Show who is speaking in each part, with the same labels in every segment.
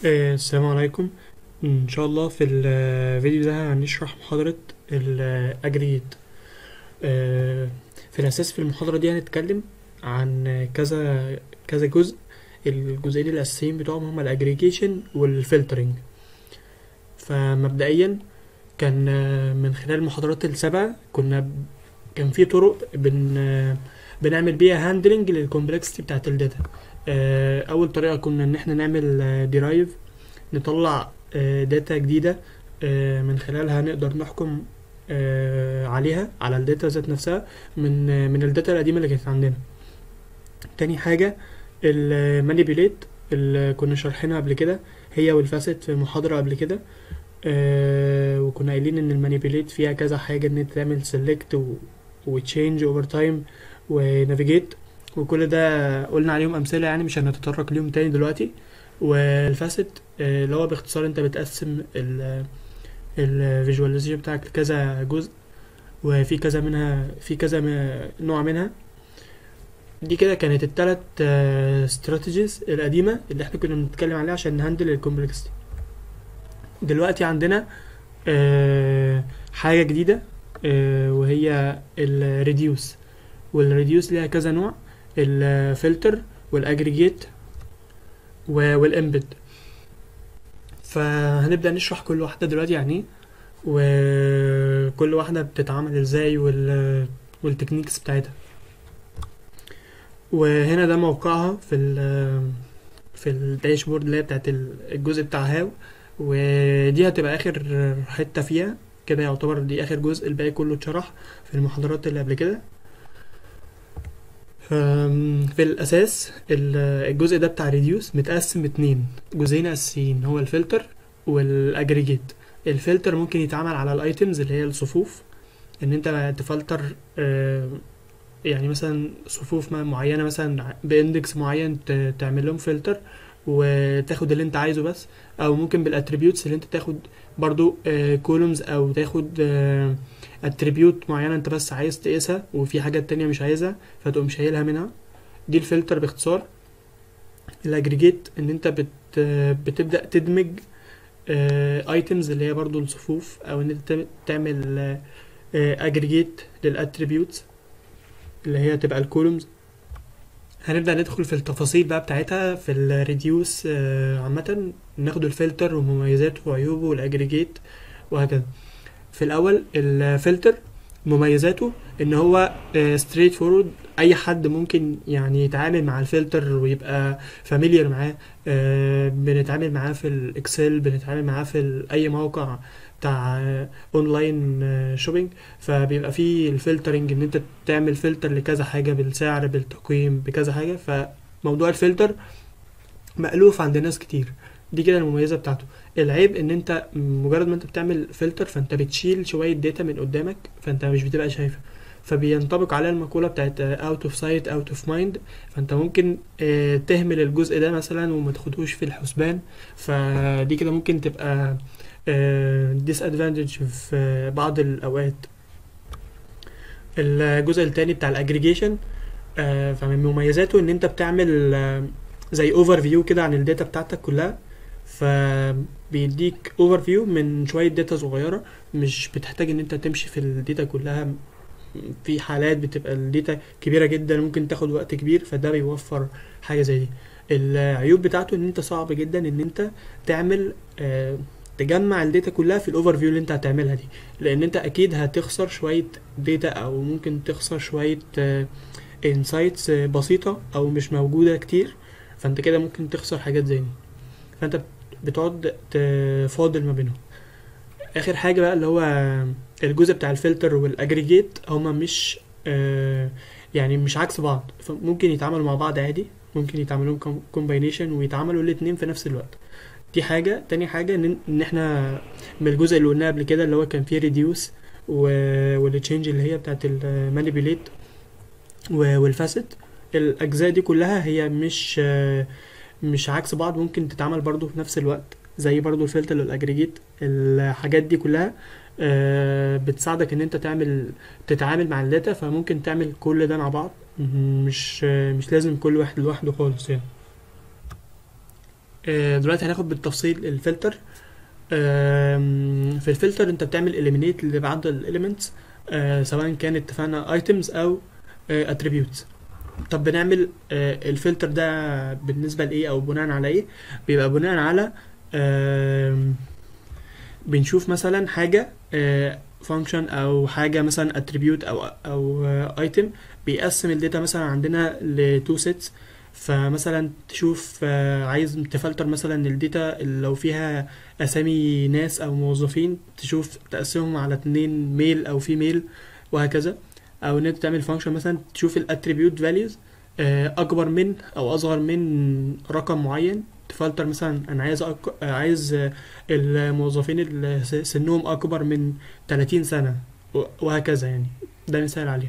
Speaker 1: آه، السلام عليكم ان شاء الله في الفيديو ده هنشرح محاضرة الاجريجيت في الاساس في المحاضرة دي هنتكلم عن كذا كذا جزء الجزئين الاساسيين بتوعهم هما الاجريجيشن والفلترنج فمبدئيا كان آه، من خلال المحاضرات السابقة كنا ب- كان في طرق بن آه، بنعمل بيها هاندلنج للكومبلكسيتي بتاعت الداتا آه، اول طريقة كنا ان احنا نعمل ديرايف نطلع داتا جديدة آه، من خلالها نقدر نحكم آه، عليها على الداتا ذات نفسها من آه، من الداتا القديمة اللي كانت عندنا تاني حاجة المانيبيوليت اللي كنا شارحينها قبل كده هي والفاسيت في محاضرة قبل كده آه، وكنا قايلين ان المانيبيوليت فيها كذا حاجة ان انت تعمل سيلكت وتشينج اوفر تايم ونافيجيت وكل ده قلنا عليهم امثلة يعني مش هنتطرق ليهم تاني دلوقتي والفاسيت آه، اللي هو باختصار انت بتقسم الفيجواليزيشن بتاعك لكذا جزء وفي كذا منها في كذا م- نوع منها دي كده كانت التلات استراتيجيز القديمة اللي احنا كنا بنتكلم عليها عشان نهندل الكومبلكسيتي دلوقتي عندنا آه، حاجة جديدة آه، وهي الريديوس والريديوس ليها كذا نوع الفلتر والاجريجيت والامبد فهنبدأ نشرح كل واحدة دلوقتي يعني ايه وكل واحدة بتتعمل ازاي وال والتكنيكس بتاعتها وهنا ده موقعها في ال في الداشبورد اللي هي بتاعت ال- الجزء بتاع هاو ودي هتبقى اخر حتة فيها كده يعتبر دي اخر جزء الباقي كله اتشرح في المحاضرات اللي قبل كده أم، في الاساس ال- الجزء ده بتاع ريديوس متقسم اتنين جزئين اساسيين هو الفلتر والاجريجيت الفلتر ممكن يتعمل على الايتمز اللي هي الصفوف ان انت تفلتر آه، يعني مثلا صفوف ما- معينه مثلا باندكس معين ت- تعمل لهم فلتر وتاخد اللي انت عايزه بس او ممكن بالاتريبيوتس اللي انت تاخد برضو كولومز او تاخد اتريبيوت معينه انت بس عايز تقيسها وفي حاجات تانية مش عايزها فتقوم شايلها منها دي الفلتر باختصار الاجريجيت ان انت بت بتبدا تدمج ايتمز اللي هي برضو الصفوف او ان انت تعم- تعمل اجريجيت للاتريبيوتس اللي هي تبقى الكولومز هنبدأ ندخل في التفاصيل بقى بتاعتها في الريديوس عامة ناخد الفلتر ومميزاته وعيوبه والاجريجيت وهكذا في الأول الفلتر مميزاته ان هو ستريت فورورد اي حد ممكن يعني يتعامل مع الفلتر ويبقى فاميليار معاه آه، بنتعامل معاه في الاكسل بنتعامل معاه في ال- اي موقع بتاع اونلاين شوبينج فبيبقى فيه الفلترنج ان انت تعمل فلتر لكذا حاجه بالسعر بالتقييم بكذا حاجه فموضوع الفلتر مألوف عند ناس كتير دي كده المميزه بتاعته العيب ان انت مجرد ما انت بتعمل فلتر فانت بتشيل شويه داتا من قدامك فانت مش بتبقى شايفها فبينطبق عليها المقوله بتاعت اوت اوف سايت اوت اوف مايند فانت ممكن آه، تهمل الجزء ده مثلا وما تاخدهوش في الحسبان فدي كده ممكن تبقى ديس ادفانتج في بعض الاوقات الجزء التاني بتاع الاجريجيشن فمن مميزاته ان انت بتعمل آه، زي اوفر فيو كده عن الداتا بتاعتك كلها فبيديك اوفر فيو من شويه داتا صغيره مش بتحتاج ان انت تمشي في الداتا كلها في حالات بتبقى الداتا كبيره جدا ممكن تاخد وقت كبير فده بيوفر حاجه زي دي العيوب بتاعته ان انت صعب جدا ان انت تعمل آه، تجمع الداتا كلها في الاوفر فيو اللي انت هتعملها دي لان انت اكيد هتخسر شويه داتا او ممكن تخسر شويه انسايتس بسيطه او مش موجوده كتير فانت كده ممكن تخسر حاجات زي دي فانت بتقعد تفاضل ما بينهم اخر حاجه بقى اللي هو الجزء بتاع الفلتر والاجريجيت هما مش آه، يعني مش عكس بعض فممكن يتعاملوا مع بعض عادي ممكن يتعملوا كومباينيشن ويتعملوا الاتنين في نفس الوقت دي حاجه تاني حاجه ان ان احنا من الجزء اللي قلناه قبل كده اللي هو كان فيه ريديوس والتشينج اللي هي بتاعت المانيبيوليت والفاسيت الاجزاء دي كلها هي مش آه، مش عكس بعض ممكن تتعمل برضو في نفس الوقت زي برضو الفلتر والاجريجيت الحاجات دي كلها آه، بتساعدك ان انت تعمل تتعامل مع الداتا فممكن تعمل كل ده مع بعض مش آه، مش لازم كل واحد لوحده خالص يعني آه، دلوقتي هناخد بالتفصيل الفلتر آم، في الفلتر انت بتعمل eliminate لبعض الاليمنتس سواء كان اتفقنا items او آه، attributes طب بنعمل آه، الفلتر ده بالنسبة لإيه أو بناء على إيه بيبقى بناء على آم، بنشوف مثلا حاجة فانكشن أو حاجة مثلا attribute أو أو ايتم بيقسم الداتا مثلا عندنا لتو سيتس فمثلا تشوف آه، عايز تفلتر مثلا الداتا اللي لو فيها اسامي ناس او موظفين تشوف تقسمهم على اتنين ميل او فيميل وهكذا او ان انت تعمل فانكشن مثلا تشوف الاتريبيوت فاليوز اكبر من او اصغر من رقم معين تفلتر مثلا انا عايز أك... آه، عايز آه، الموظفين اللي س- سنهم اكبر من 30 سنة و- وهكذا يعني ده مثال عليه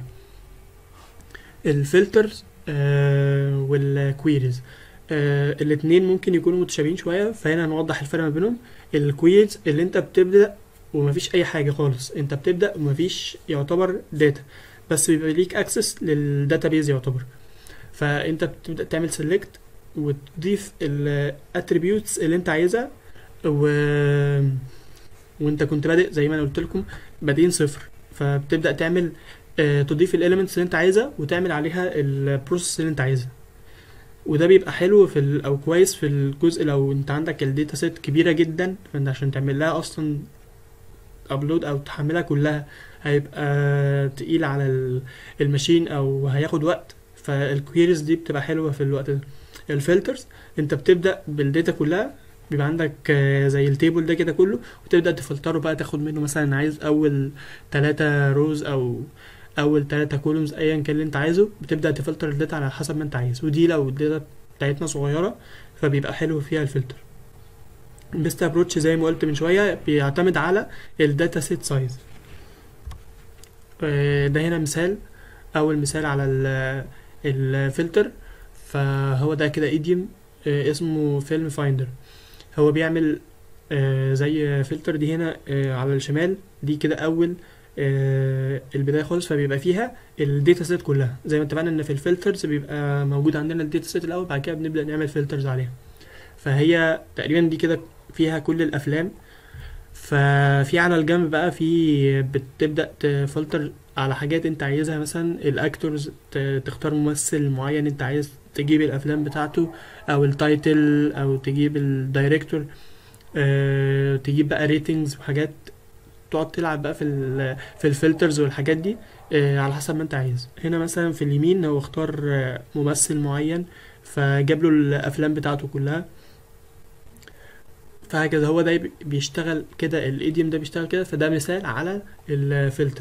Speaker 1: الفلترز آه والكويريز آه الاتنين ممكن يكونوا متشابهين شوية فهنا هنوضح الفرق ما بينهم الكويريز اللي انت بتبدأ ومفيش اي حاجة خالص انت بتبدأ ومفيش يعتبر داتا بس بيبقى ليك اكسس للداتابيز يعتبر فانت بتبدأ تعمل سيلكت وتضيف الاتريبيوتس اللي انت عايزها و... وانت كنت بادئ زي ما انا قلت لكم بادئين صفر فبتبدأ تعمل آه، تضيف الاليمنتس اللي انت عايزها وتعمل عليها البروسيس اللي انت عايزها وده بيبقى حلو في ال او كويس في الجزء لو انت عندك الداتا سيت كبيره جدا فانت عشان تعمل لها اصلا ابلود او تحملها كلها هيبقى تقيل على ال- الماشين او هياخد وقت فالكويريز دي بتبقى حلوه في الوقت ده الفلترز انت بتبدا بالداتا كلها بيبقى عندك آه، زي التيبل ده كده كله وتبدا تفلتره بقى تاخد منه مثلا عايز اول ثلاثة روز او اول ثلاثة كولومز ايا كان اللي انت عايزه بتبدا تفلتر الداتا على حسب ما انت عايز ودي لو الداتا بتاعتنا صغيره فبيبقى حلو فيها الفلتر البيست ابروتش زي ما قلت من شويه بيعتمد على الداتا سيت سايز ده هنا مثال اول مثال على ال- الفلتر فهو ده كده ايديوم اسمه فيلم فايندر هو بيعمل آه، زي فلتر دي هنا آه، على الشمال دي كده اول آه، البدايه خالص فبيبقى فيها الداتا سيت كلها زي ما اتفقنا ان في الفلترز بيبقى موجود عندنا الداتا سيت الاول بعد كده بنبدا نعمل فلترز عليها فهي تقريبا دي كده فيها كل الافلام ففي على الجنب بقى في بتبدا تفلتر على حاجات انت عايزها مثلا الاكتورز ت- تختار ممثل معين انت عايز تجيب الافلام بتاعته او التايتل او تجيب الدايركتور أه تجيب بقى ريتنجز وحاجات تقعد تلعب بقى في ال في الفلترز والحاجات دي أه على حسب ما انت عايز هنا مثلا في اليمين هو اختار آه، ممثل معين فجاب له الافلام بتاعته كلها فهكذا هو ده بيشتغل كده الايديوم ده بيشتغل كده فده مثال على الفلتر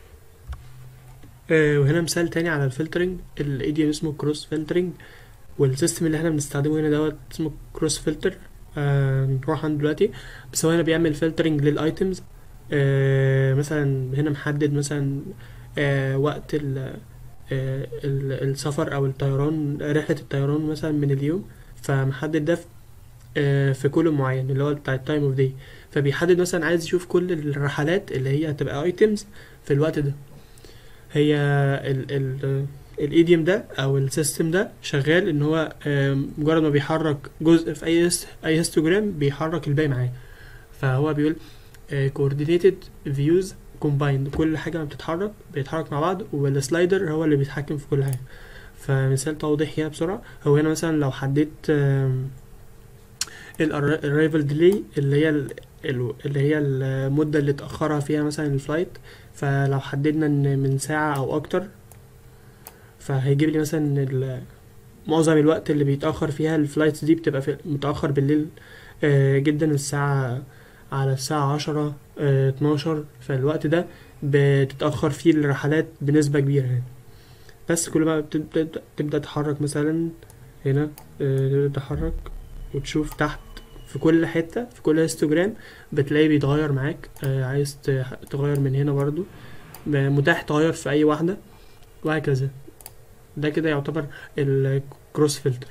Speaker 1: آه، وهنا مثال تاني على الفلترنج الايديوم اسمه كروس فلترنج والسيستم اللي احنا بنستخدمه هنا دوت اسمه كروس فلتر نروح عنده دلوقتي بس هو هنا بيعمل فلترنج للايتمز آه، مثلا هنا محدد مثلا آه، وقت ال آه، ال- السفر او الطيران رحلة الطيران مثلا من اليوم فمحدد ده في آه، في كولوم معين اللي هو بتاع التايم اوف داي فبيحدد مثلا عايز يشوف كل الرحلات اللي هي هتبقى ايتمز في الوقت ده هي ال ال الايديوم ده او السيستم ده شغال ان هو آم، مجرد ما بيحرك جزء في اي هيست- اي هيستوجرام بيحرك الباقي معاه فهو بيقول آه، coordinated views combined كل حاجة ما بتتحرك بيتحرك مع بعض والسلايدر هو اللي بيتحكم في كل حاجة فمثال توضيح هنا بسرعة هو هنا مثلا لو حددت آم، الرايفل ديلي اللي هي ال- ال- اللي هي المدة اللي اتأخرها فيها مثلا الفلايت فلو حددنا ان من ساعة او اكتر فهيجيب لي مثلا ال- معظم الوقت اللي بيتأخر فيها الفلايتس دي بتبقى في متأخر بالليل آه، جدا الساعة على الساعة عشرة آه، اتناشر فالوقت ده بتتأخر فيه الرحلات بنسبة كبيرة يعني بس كل ما بتبدأ تبدأ تتحرك مثلا هنا آه، تبدأ تتحرك وتشوف تحت في كل حتة في كل هيستوجرام بتلاقي بيتغير معاك آه، عايز ت- تغير من هنا برضو ب- متاح تغير في أي واحدة وهكذا ده كده يعتبر الكروس فلتر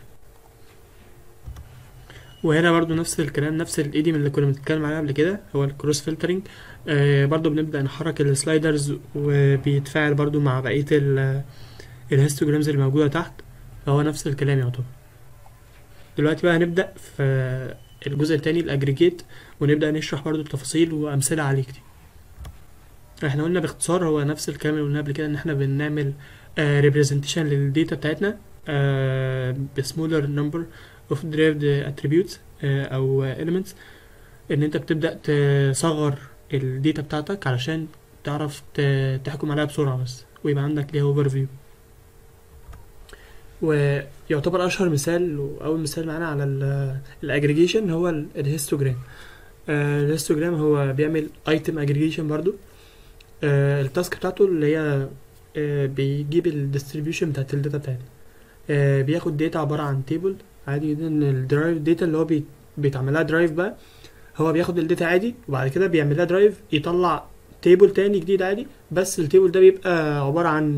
Speaker 1: وهنا برضو نفس الكلام نفس الايديم اللي كنا بنتكلم عليه قبل كده هو الكروس فلترنج آه برضو بنبدأ نحرك السلايدرز وبيتفاعل برضو مع بقية ال- الهيستوجرامز اللي موجودة تحت فهو نفس الكلام يعتبر دلوقتي بقى هنبدأ في الجزء التاني الاجريجيت ونبدأ نشرح برضو التفاصيل وامثلة عليه كتير احنا قلنا باختصار هو نفس الكلام اللي قلناه قبل كده ان احنا بنعمل ريبريزنتيشن للداتا بتاعتنا بسمولر نمبر اوف derived attributes آه، او elements ان انت بتبدأ تصغر الداتا بتاعتك علشان تعرف ت- تحكم عليها بسرعة بس ويبقى عندك ليها اوفر فيو ويعتبر اشهر مثال واول مثال معانا على الاجريجيشن هو ال- الهيستوجرام آه، الهيستوجرام هو بيعمل ايتم اجريجيشن برضو آه، التاسك بتاعته اللي هي آه، بيجيب الديستريبيوشن بتاعت الداتا بتاعتنا آه، بياخد داتا عبارة عن تيبل عادي جدا الدرايف داتا اللي هو بي- بيتعمل لها درايف بقى هو بياخد الداتا عادي وبعد كده بيعمل لها درايف يطلع تيبل تاني جديد عادي بس التيبل ده بيبقى عبارة عن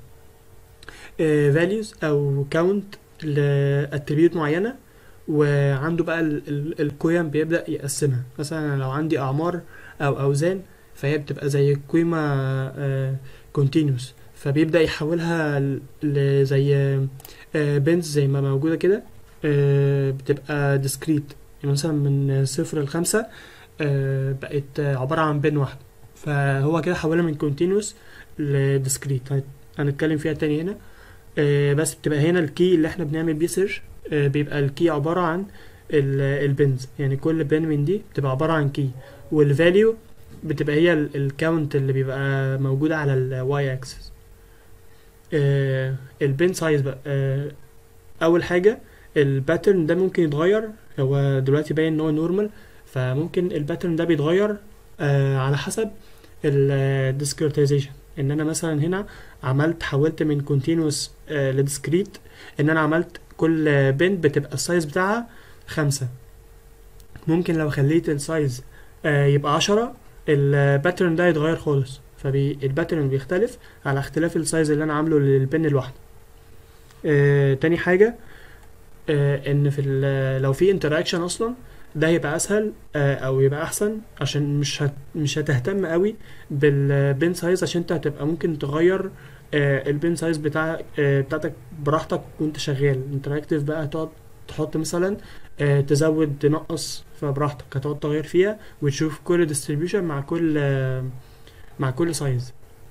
Speaker 1: فاليوز او كاونت لاتريبيوت معينة وعنده بقى ال- ال- القيم بيبدأ يقسمها مثلا لو عندي اعمار او اوزان فهي بتبقى زي قيمة كونتينوس فبيبدأ يحولها ل- لزي بنز زي ما موجودة كده آه، بتبقى ديسكريت يعني مثلا من صفر لخمسة آه، بقت عبارة عن بن واحدة فهو كده حولها من كونتينوس لديسكريت هنتكلم فيها تاني هنا آه، بس بتبقى هنا الكي اللي احنا بنعمل بيه سيرش بيبقى الكي عبارة عن البنز يعني كل بن من دي بتبقى عبارة عن كي والفاليو بتبقى هي الكاونت اللي بيبقى موجودة على الواي اكسس البن سايز بقى آه، اول حاجة الباترن ده ممكن يتغير هو دلوقتي باين ان هو نورمال فممكن الباترن ده بيتغير آه، على حسب الديسكريتيزيشن ان انا مثلا هنا عملت حولت من كونتينوس لديسكريت ان انا عملت كل بن بتبقى السايز بتاعها خمسة ممكن لو خليت السايز آه، يبقى عشرة الباترن ده يتغير خالص فالباترن بيختلف على اختلاف السايز اللي انا عامله للبن الواحدة آه، تاني حاجة آه، ان في ال- لو في انتراكشن اصلا ده هيبقى اسهل آه، او يبقى احسن عشان مش هت مش هتهتم قوي بالبين سايز عشان انت هتبقى ممكن تغير آه، البين سايز بتاع آه، بتاعتك براحتك وانت شغال انتراكتيف بقى هتقعد تحط مثلا آه، تزود تنقص فبراحتك هتقعد تغير فيها وتشوف كل ديستريبيوشن مع كل آه، مع كل سايز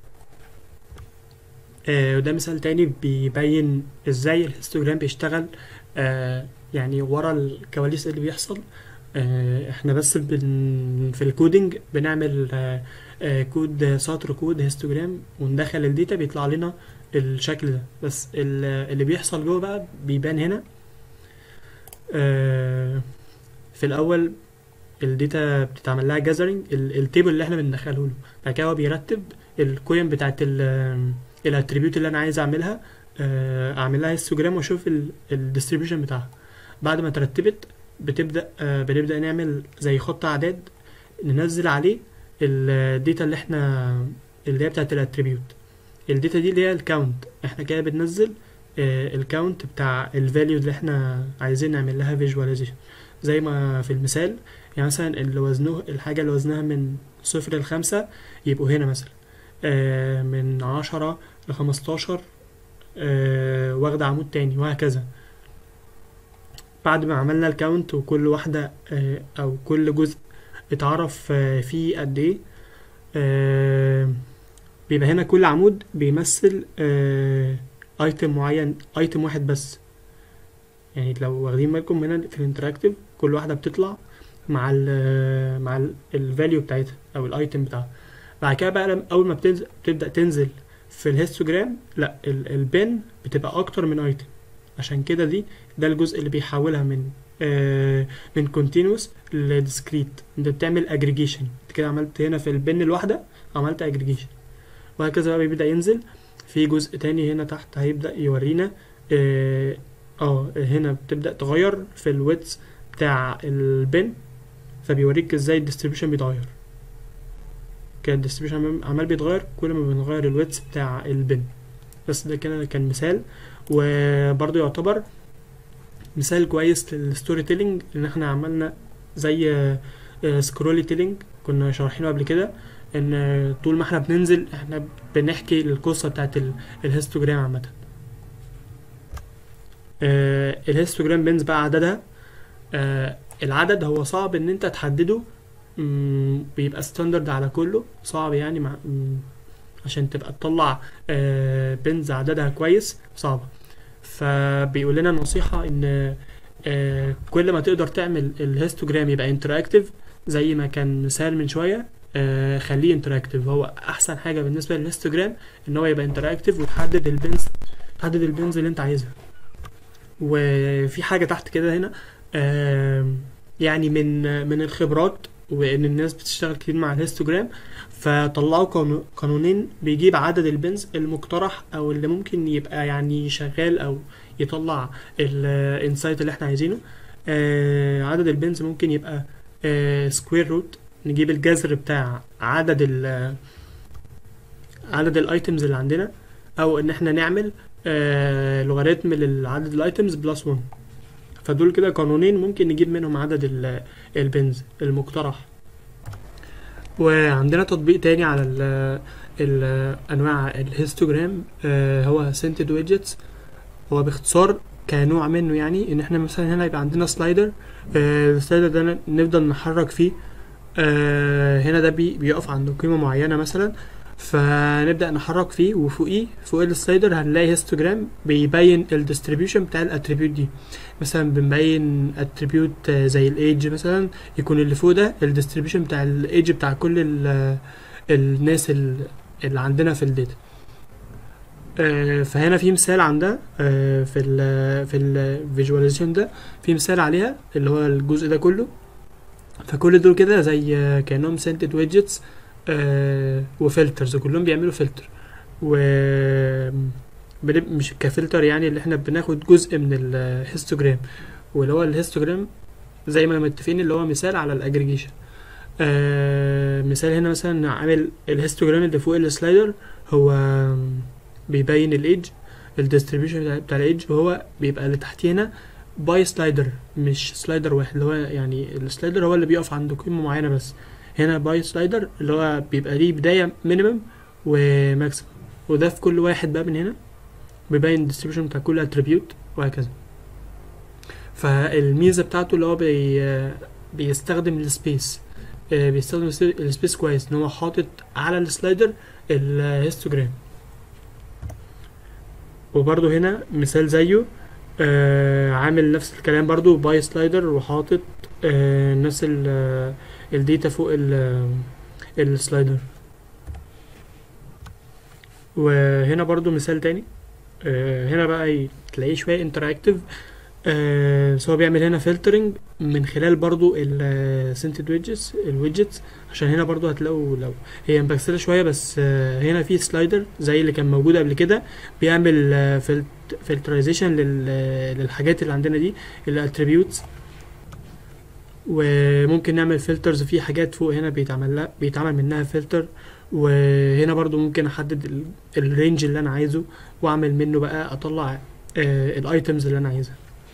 Speaker 1: آه، وده مثال تاني بيبين ازاي الهيستوجرام بيشتغل آه، يعني ورا الكواليس اللي بيحصل آه، احنا بس بن في الكودينج بنعمل آه، آه، كود سطر كود هيستوجرام وندخل الداتا بيطلع لنا الشكل ده بس ال- اللي بيحصل جوه بقى بيبان هنا آه، في الاول الداتا بتتعمل لها جاذرنج التيبل اللي احنا بندخله له بعد كده هو بيرتب القيم بتاعت الاتريبيوت اللي انا عايز اعملها آه، اعمل لها هيستوجرام واشوف الديستريبيوشن بتاعها بعد ما ترتبت بتبدا آه، بنبدا نعمل زي خط اعداد ننزل عليه الداتا اللي احنا اللي هي بتاعت الاتريبيوت الداتا دي اللي هي الكاونت احنا كده بننزل الكاونت بتاع الفاليو اللي احنا عايزين نعمل لها فيجواليزيشن زي ما في المثال يعني مثلا اللي وزنه الحاجة اللي وزنها من صفر لخمسة يبقوا هنا مثلا آه، من عشرة لخمستاشر آه، واخدة عمود تاني وهكذا بعد ما عملنا الكاونت وكل واحدة آه، أو كل جزء اتعرف آه، فيه قد ايه آه، بيبقى هنا كل عمود بيمثل ايتم معين ايتم واحد بس يعني لو واخدين بالكم هنا في الانتراكتيف كل واحدة بتطلع مع ال مع الفاليو بتاعتها او الايتم بتاعها بعد كده بقى لما اول ما بتنزل بتبدا تنزل في الهيستوجرام لا ال- البن بتبقى اكتر من ايتم عشان كده دي ده الجزء اللي بيحولها من آه من كونتينوس لديسكريت انت بتعمل اجريجيشن انت كده عملت هنا في البن الواحده عملت اجريجيشن وهكذا بقى بيبدا ينزل في جزء تاني هنا تحت هيبدا يورينا اه آه، هنا بتبدا تغير في الويدث بتاع البن فبيوريك ازاي الديستريبيوشن بيتغير كان الديستريبيوشن عمال بيتغير كل ما بنغير الويدث بتاع البن بس ده كده كان مثال وبرضه يعتبر مثال كويس للستوري تيلينج ان احنا عملنا زي سكرولي تيلينج كنا شارحينه قبل كده ان طول ما احنا بننزل احنا بنحكي القصه بتاعت ال- الهيستوجرام عامه آه الهيستوجرام بينز بقى عددها آه العدد هو صعب ان انت تحدده مم، بيبقى ستاندرد على كله صعب يعني مع مم، عشان تبقى تطلع آه بنز عددها كويس صعبة فبيقول لنا نصيحة ان آه كل ما تقدر تعمل الهيستوجرام يبقى انتراكتيف زي ما كان مثال من شوية آه خليه انتراكتيف هو احسن حاجة بالنسبة للهيستوجرام ان هو يبقى انتراكتيف وتحدد البنز تحدد البنز اللي انت عايزها وفي حاجة تحت كده هنا آم، يعني من من الخبرات وان الناس بتشتغل كتير مع الهيستوجرام فطلعوا قانو- قانونين بيجيب عدد البنز المقترح او اللي ممكن يبقى يعني شغال او يطلع الانسايت اللي احنا عايزينه آه، عدد البنز ممكن يبقى سكوير روت نجيب الجذر بتاع عدد ال عدد الايتمز اللي عندنا او ان احنا نعمل آه لوغاريتم للعدد الايتمز بلس 1 فدول كده قانونين ممكن نجيب منهم عدد ال- البنز المقترح وعندنا تطبيق تاني على ال ال انواع الهيستوجرام آه هو سنتد ويدجتس هو باختصار كنوع منه يعني ان احنا مثلا هنا يبقى عندنا سلايدر آه السلايدر ده ن- نفضل نحرك فيه آه هنا ده بي بيقف عند قيمة معينة مثلا فنبدأ نحرك فيه وفوقيه فوق السلايدر هنلاقي هيستوجرام بيبين الديستريبيوشن بتاع الاتريبيوت دي مثلا بنبين اتريبيوت زي الايدج مثلا يكون اللي فوق ده الديستريبيوشن بتاع الايدج بتاع كل ال- الناس ال- اللي عندنا في الداتا آه، فهنا في مثال عندها آه، في ال في الفيجواليزيشن ده في مثال عليها اللي هو الجزء ده كله فكل دول كده زي آه، كانهم سنتد ويدجتس وفلترز كلهم بيعملوا فلتر و بن- مش كفلتر يعني اللي احنا بناخد جزء من الهيستوجرام واللي هو الهيستوجرام زي ما متفقين اللي هو مثال على الاجريجيشن آه مثال هنا مثلا عامل الهيستوجرام اللي فوق السلايدر هو بيبين الايدج الديستريبيوشن بتاع الايدج وهو بيبقى اللي تحتيه هنا باي سلايدر مش سلايدر واحد اللي هو يعني السلايدر هو اللي بيقف عند قيمة معينة بس هنا باي سلايدر اللي هو بيبقى ليه بداية مينيمم وماكسيمم وده في كل واحد بقى من هنا بيبين الديستريبيوشن بتاع كل اتريبيوت وهكذا فالميزة بتاعته اللي هو بي بيستخدم السبيس آه، بيستخدم الس- السبيس كويس ان هو حاطط على السلايدر الهيستوجرام وبرضو هنا مثال زيه آه عامل نفس الكلام برضو باي سلايدر وحاطط آه نفس ال- الداتا فوق ال- السلايدر وهنا برضو مثال تاني آه هنا بقى ي- تلاقيه شوية انتراكتيف آه سواء بيعمل هنا فلترنج من خلال برضو السنتد ويدجتس الويدجتس عشان هنا برضو هتلاقوا لو هي مبكسلة شوية بس آه هنا في سلايدر زي اللي كان موجود قبل كده بيعمل آه فلترايزيشن للحاجات اللي عندنا دي الاتريبيوتس وممكن نعمل فلترز في حاجات فوق هنا بيتعمل لها بيتعمل منها فلتر وهنا برضو ممكن احدد ال- الرينج اللي انا عايزه واعمل منه بقى اطلع الايتمز اللي انا عايزها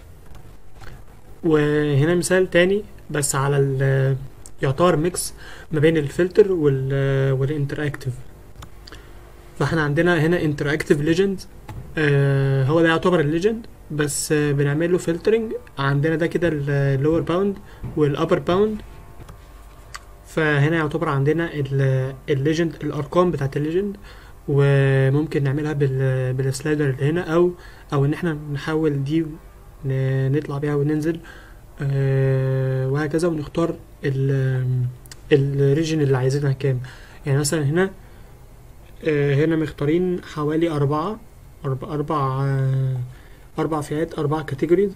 Speaker 1: وهنا مثال تاني بس على ال يعتبر ميكس ما بين الفلتر وال والانتراكتيف فاحنا عندنا هنا انتراكتيف ليجند هو ده يعتبر الليجند بس آه، بنعمل له فلترنج عندنا ده كده اللور باوند والابر باوند فهنا يعتبر عندنا الليجند الارقام بتاعت الليجند وممكن نعملها بال بالسلايدر اللي هنا او او ان احنا نحول دي ن- نطلع بيها وننزل آه، وهكذا ونختار الريجن اللي عايزينها كام يعني مثلا هنا آه، هنا مختارين حوالي أربعة أربع أربع آه، أربع فئات أربع كاتيجوريز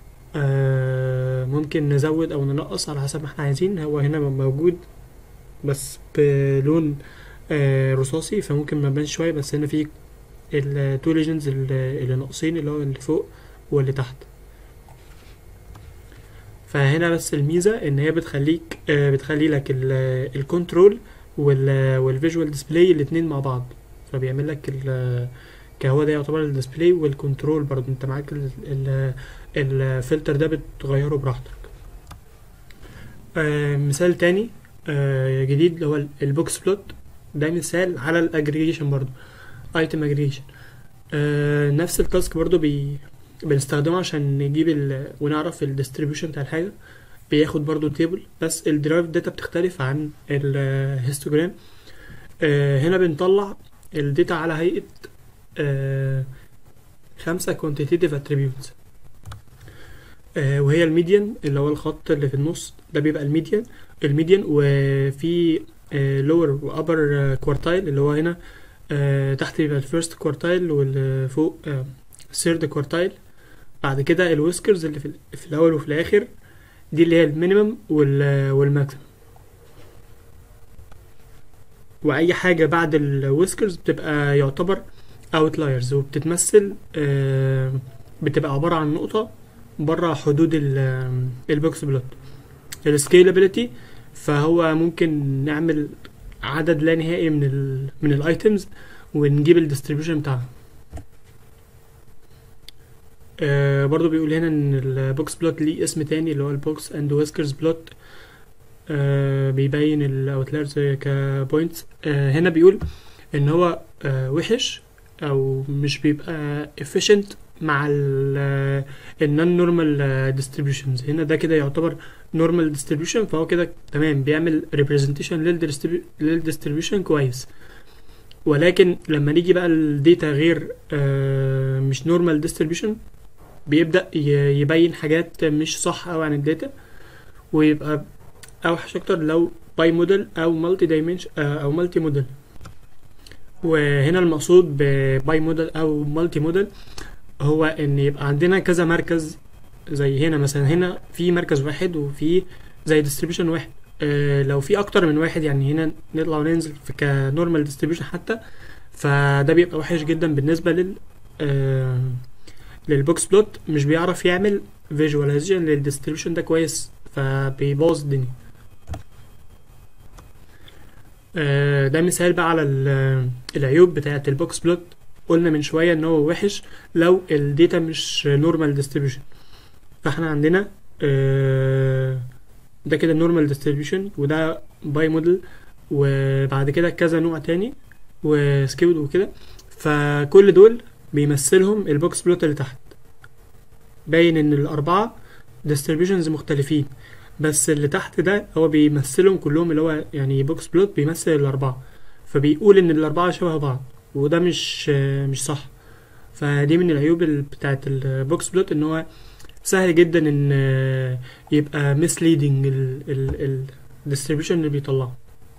Speaker 1: ممكن نزود أو ننقص على حسب ما احنا عايزين هو هنا موجود بس بلون آه، رصاصي فممكن ما يبانش شوية بس هنا في التو ليجندز اللي ناقصين اللي هو اللي فوق واللي تحت فهنا بس الميزة ان هي بتخليك آه، بتخلي لك الكنترول والفيجوال ديسبلاي الاتنين مع بعض فبيعمل لك ال كهو ده يعتبر الديسبلاي والكنترول برضه انت معاك ال- ال- الفلتر ده بتغيره براحتك آه، مثال تاني آه، جديد اللي هو البوكس بلوت ده مثال على الاجريجيشن برضه ايتم اجريجيشن نفس التاسك برضه بي بنستخدمه عشان نجيب ال... ونعرف الديستريبيوشن بتاع الحاجة بياخد برضو تيبل بس الدرايف داتا بتختلف عن الهيستوجرام آه هنا بنطلع الداتا على هيئة آه خمسة quantitative attributes آه وهي الميديان اللي هو الخط اللي في النص ده بيبقى الميديان الميديان وفي لور وابر كوارتايل اللي هو هنا آه تحت بيبقى الفيرست كوارتايل والفوق ثيرد كوارتايل بعد كده الويسكرز اللي في, في الاول وفي الاخر دي اللي هي المينيمم والماكسيمم واي حاجه بعد الويسكرز بتبقى يعتبر اوتلايرز وبتتمثل آه بتبقى عباره عن نقطه بره حدود البوكس بلوت السكيلابيلتي فهو ممكن نعمل عدد لا نهائي من ال من الايتمز ونجيب الديستريبيوشن بتاعها آه برضو بيقول هنا ان البوكس بلوت ليه اسم تاني اللي هو البوكس اند ويسكرز بلوت آه بيبين الاوتلايرز كبوينتس آه هنا بيقول ان هو آه وحش او مش بيبقى efficient مع النون نورمال ديستريبيوشنز هنا ده كده يعتبر نورمال ديستريبيوشن فهو كده تمام بيعمل ريبريزنتيشن للديستريبيوشن كويس ولكن لما نيجي بقى الداتا غير آه مش نورمال ديستريبيوشن بيبدا يبين حاجات مش صح قوي عن الداتا ويبقى اوحش اكتر لو باي موديل او مالتي دايمنشن او مالتي موديل وهنا المقصود بباي موديل او مالتي موديل هو ان يبقى عندنا كذا مركز زي هنا مثلا هنا في مركز واحد وفي زي ديستريبيوشن واحد اه لو في اكتر من واحد يعني هنا نطلع وننزل في كنورمال ديستريبيوشن حتى فده بيبقى وحش جدا بالنسبه لل اه للبوكس بلوت مش بيعرف يعمل فيجواليزيشن للديستريبيوشن ده كويس فبيبوظ الدنيا اه ده مثال بقى على العيوب بتاعه البوكس بلوت قلنا من شويه ان هو وحش لو الداتا مش نورمال ديستريبيوشن فاحنا عندنا آه ده كده نورمال ديستريبيوشن وده باي موديل وبعد كده كذا نوع تاني وسكيود وكده فكل دول بيمثلهم البوكس بلوت اللي تحت باين ان الاربعه ديستريبيوشنز مختلفين بس اللي تحت ده هو بيمثلهم كلهم اللي هو يعني بوكس بلوت بيمثل الاربعه فبيقول ان الاربعه شبه بعض وده مش مش صح فدي من العيوب بتاعت البوكس بلوت ان هو سهل جدا ان يبقى misleading ال distribution اللي بيطلعه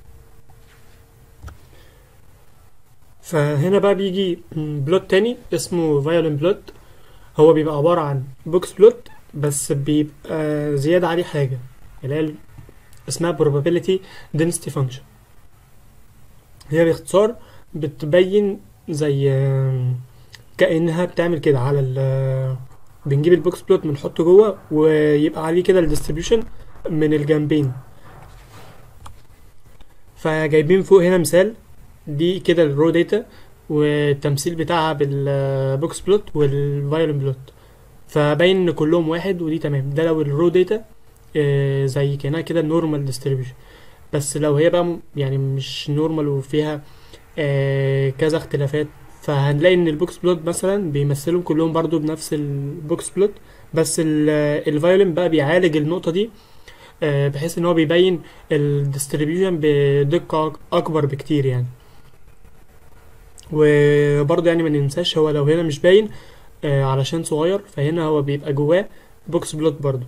Speaker 1: فهنا بقى بيجي بلوت تاني اسمه violin بلوت هو بيبقى عبارة عن بوكس بلوت بس بيبقى زيادة عليه حاجة اللي هي اسمها probability density function هي باختصار بتبين زي كأنها بتعمل كده على ال بنجيب البوكس بلوت بنحطه جوه ويبقى عليه كده الديستريبيوشن من الجنبين فجايبين فوق هنا مثال دي كده الرو داتا والتمثيل بتاعها بالبوكس بلوت والفايولين بلوت فباين ان كلهم واحد ودي تمام ده لو الرو داتا زي كانها كده نورمال ديستريبيوشن بس لو هي بقى يعني مش نورمال وفيها آه كذا اختلافات فهنلاقي ان البوكس بلوت مثلا بيمثلهم كلهم برضو بنفس البوكس بلوت بس الفايولين بقى بيعالج النقطة دي آه بحيث ان هو بيبين الديستريبيوشن بدقة اكبر بكتير يعني وبرضه يعني ما ننساش هو لو هنا مش باين آه علشان صغير فهنا هو بيبقى جواه بوكس بلوت برضو